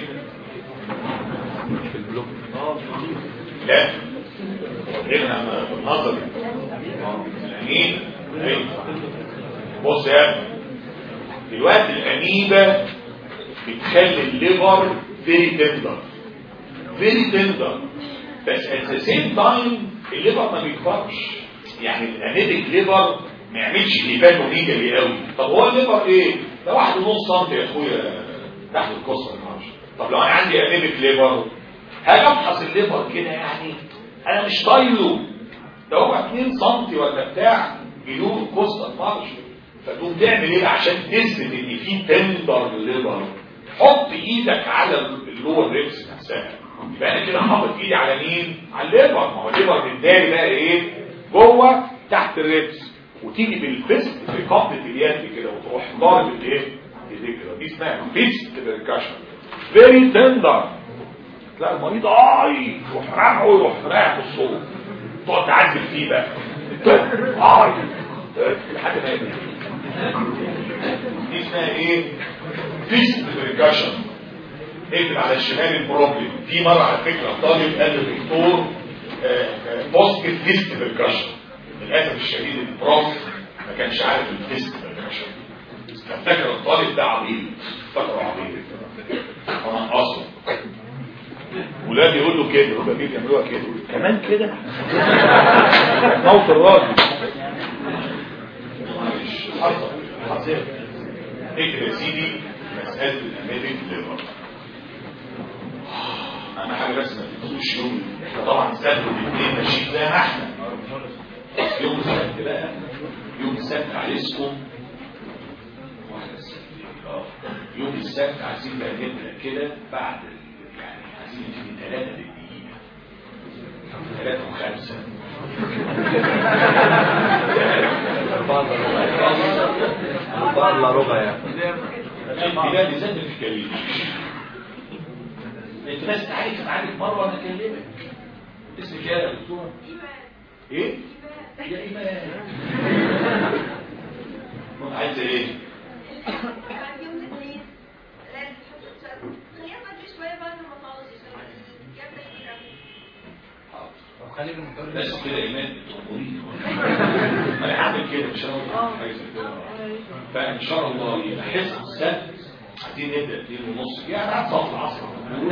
[SPEAKER 3] في البلوك
[SPEAKER 1] لا هنا بالنظر الأنين أيوة. بص يا ابني دلوقتي الأنيبة بتخلي الليفر فيري تندر فيري تندر بس at the same time الليفر ما بيكبرش يعني الانيتك ليفر ما يعملش هيباتوميجالي قوي طب هو الليفر ايه؟ ده واحد ونص سم يا اخويا تحت القصه معرفش طب لو انا عندي انيتك ليفر هاجي افحص الليفر كده يعني انا مش طايله ده هو 2 سم ولا بتاع جنوب الكوستا مارش فتقوم تعمل ايه عشان تثبت ان في تندر ليفر حط ايدك على اللور ريبس نفسها يبقى انا كده حاطط ايدي على مين على الليفر ما هو الليفر بيداري بقى ايه جوه تحت الريبس وتيجي بالفيست في قبضه اليد كده وتروح ضارب الايه ايديك كده دي اسمها فيست بيركشن فيري تندر تلاقي المريض اي يروح راجعه ويروح رايح بالصوت تقعد تعذب فيه بقى اي لحد ما يبقى دي اسمها ايه فيست بريكاشن اكتب على الشمال البروبلم في مره على فكره طالب قال للدكتور بوزيتيف فيست بريكاشن للاسف الشديد البروف ما كانش عارف الفيست بريكاشن فافتكر الطالب ده عبيط فاكره عبيط انا اصلا ولاد يقول له كده يبقى كده يعملوها كده كمان كده موت الراجل معلش حصل حصل اكتب يا سيدي مسألة الأمريك ليفر أهم حاجة بس ما تنسوش يوم طبعا سبت والاثنين ماشيين زي ما احنا يوم السبت بقى يوم السبت عايزكم واحدة السبت اه يوم السبت عايزين بقى نبدأ كده بعد يعني عايزين نبتدي ثلاثة بالدقيقة ثلاثة وخمسة
[SPEAKER 3] أربعة إلا ربع يعني
[SPEAKER 1] البلاد بالذات ما تتكلمش انت بس تعالي تتعالج مره وانا اكلمك اسمك ايه يا دكتور؟ ايه؟ يا ايمان عايزه ايه؟
[SPEAKER 4] بعد يوم الاثنين لازم تحط خليها بدري شويه بعد ما اخلص عشان يبدا يجرب
[SPEAKER 2] طب خليك المدرب
[SPEAKER 1] بس كده ايمان بتقولي انا هعمل كده مش انا حاجه زي كده فان شاء الله يبقى حصه السبت عايزين نبدا 2 ونص يعني بعد صلاه العصر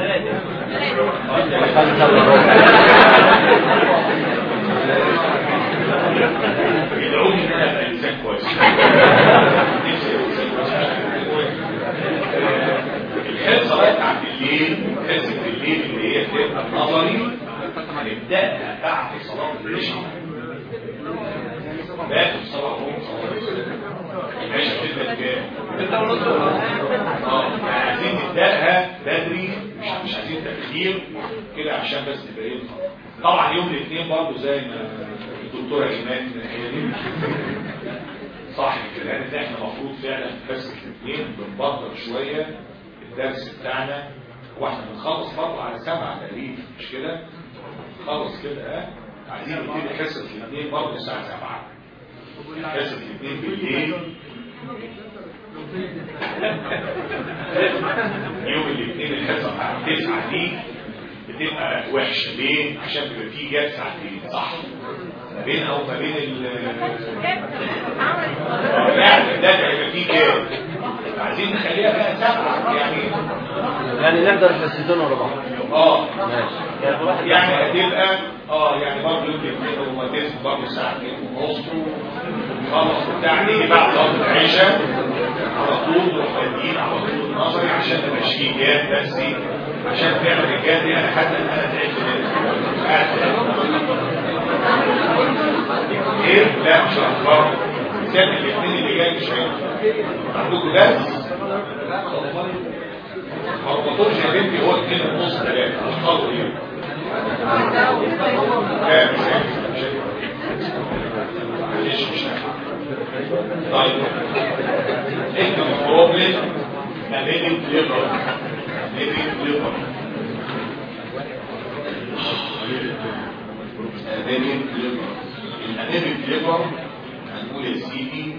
[SPEAKER 3] خمسة إلا ربع
[SPEAKER 1] يدعوني ان انا ابقى انسان كويس نفسي أبقى إنسان كويس. الحصه بقى بتاعت الليل حصه الليل اللي هي بتبقى النظري هنبداها بعد صلاه العشاء باخد صلاه ونص العشاء بتبدا كام؟ اه يعني عايزين نبداها بدري مش مش عايزين تاخير كده عشان بس تبقى ايه طبعا يوم الاثنين برضه زي ما الدكتوره ايمان هي دي صح كده لان احنا المفروض فعلا في حصه الاثنين بنبطل شويه الدرس بتاعنا واحنا بنخلص برضه على سبعه تقريبا مش كده؟ خلص كده ها عايزين نبتدي حصه الاثنين برضه الساعه 7 حصه الاثنين بالليل يوم الاثنين الحصه بتاعت 9 دي بتبقى وحشه ليه؟ عشان بيبقى في جاب ساعتين صح؟ ما بين او ما بين ال آه، يعني ده هيبقى في جاب عايزين نخليها بقى سبعه يعني
[SPEAKER 3] يعني نحضر حصتين ورا بعض
[SPEAKER 1] اه
[SPEAKER 3] ماشي يعني كل واحد
[SPEAKER 1] يعني هتبقى اه يعني برضه يوم الاثنين وما برضه الساعه 2 ونص خلص بتاع نيجي بعد صلاه العشاء على طول نروح بادئين على طول نظري عشان ما يبقاش فيه جاب بس عشان فعلا الجاب دي انا حتى انا تعبت منها قاعد ايه لا مش هنفرق ساب الاثنين اللي جاي مش هينفع عندكم درس ما ربطوش يا بنتي هو اثنين ونص ثلاثه مش خلوا ايه لا مش هينفع مش هينفع معلش مش هينفع طيب انت البروبلم انيميك ليفر انيميك ليفر انيميك ليفر الانيميك ليفر هنقول يا سيدي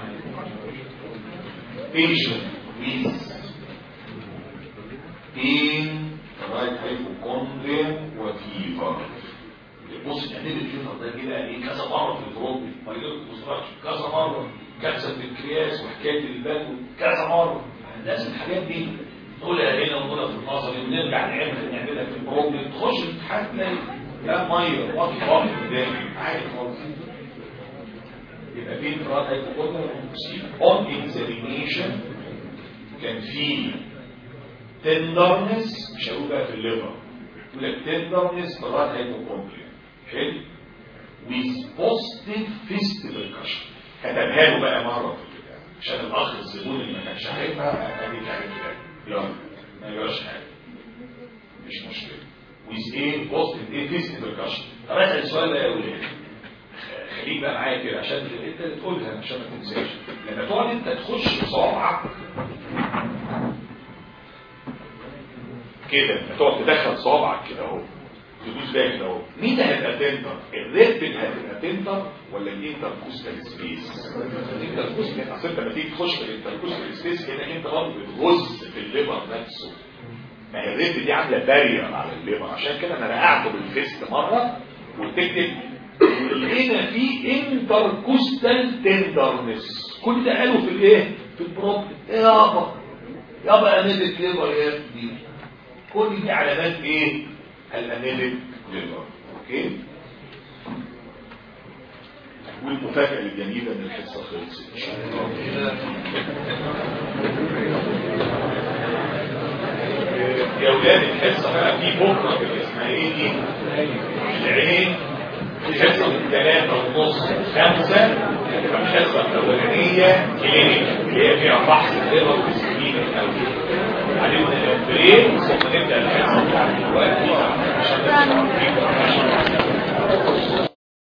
[SPEAKER 1] patient with pain right hypochondria وفيفر بص الانيميك ليفر ده كده ايه كذا مره في الدروب مايلوك كذا مره كانسر في الكرياس وحكايه البال كذا مره لازم الحاجات دي نقولها هنا ونقولها في النظري ونرجع نعمل نعملها في البروبلم تخش الامتحان تلاقي لا ميه واقف واقف قدامي عادي خالص يبقى في انفراد هيكون اون اكزامينيشن كان في تندرنس مش هقول بقى في الليفر يقول لك تندرنس فراد هيكون حلو with positive fist percussion كتبها له بقى مره في البتاع عشان الاخ الزبون اللي ما كانش عارفها ادي كتبها يلا ما يجراش حاجه مش مشكله with ايه positive ايه fist percussion طب اسال السؤال ده يا ولاد خليك بقى معايا كده عشان انت اللي تقولها عشان ما تنساش لما تقعد انت تخش بصوابعك كده انت تقعد تدخل صوابعك كده اهو تدوس بقى كده اهو مين هيبقى تنتر الريد هتبقى تنتر ولا الانتركوستال سبيس الانتركوستال اصل انت لما تيجي تخش في الانتركوستال سبيس هنا انت برضه بتغز في الليفر نفسه ما هي الريد دي عامله بارير على الليفر عشان كده انا رقعته بالفيست مره وتكتب لقينا في انتركوستال تندرنس كل ده قالوا في الايه في البروبلم يابا يابا انيميك ليفر يا ابني كل دي علامات ايه الانيميك ليفر اوكي والمفاجأة الجميلة ان الحصة خلصت ان شاء الله يا ولاد الحصة بقى في بكرة في الاسماعيلي العين الحصة من ثلاثة ونص خمسة الحصة الأولانية كلينيك اللي هي فيها فحص الليفر والسكين الأول علينا بريك ثم نبدأ الحصة بتاعت دلوقتي عشان نشرح فيها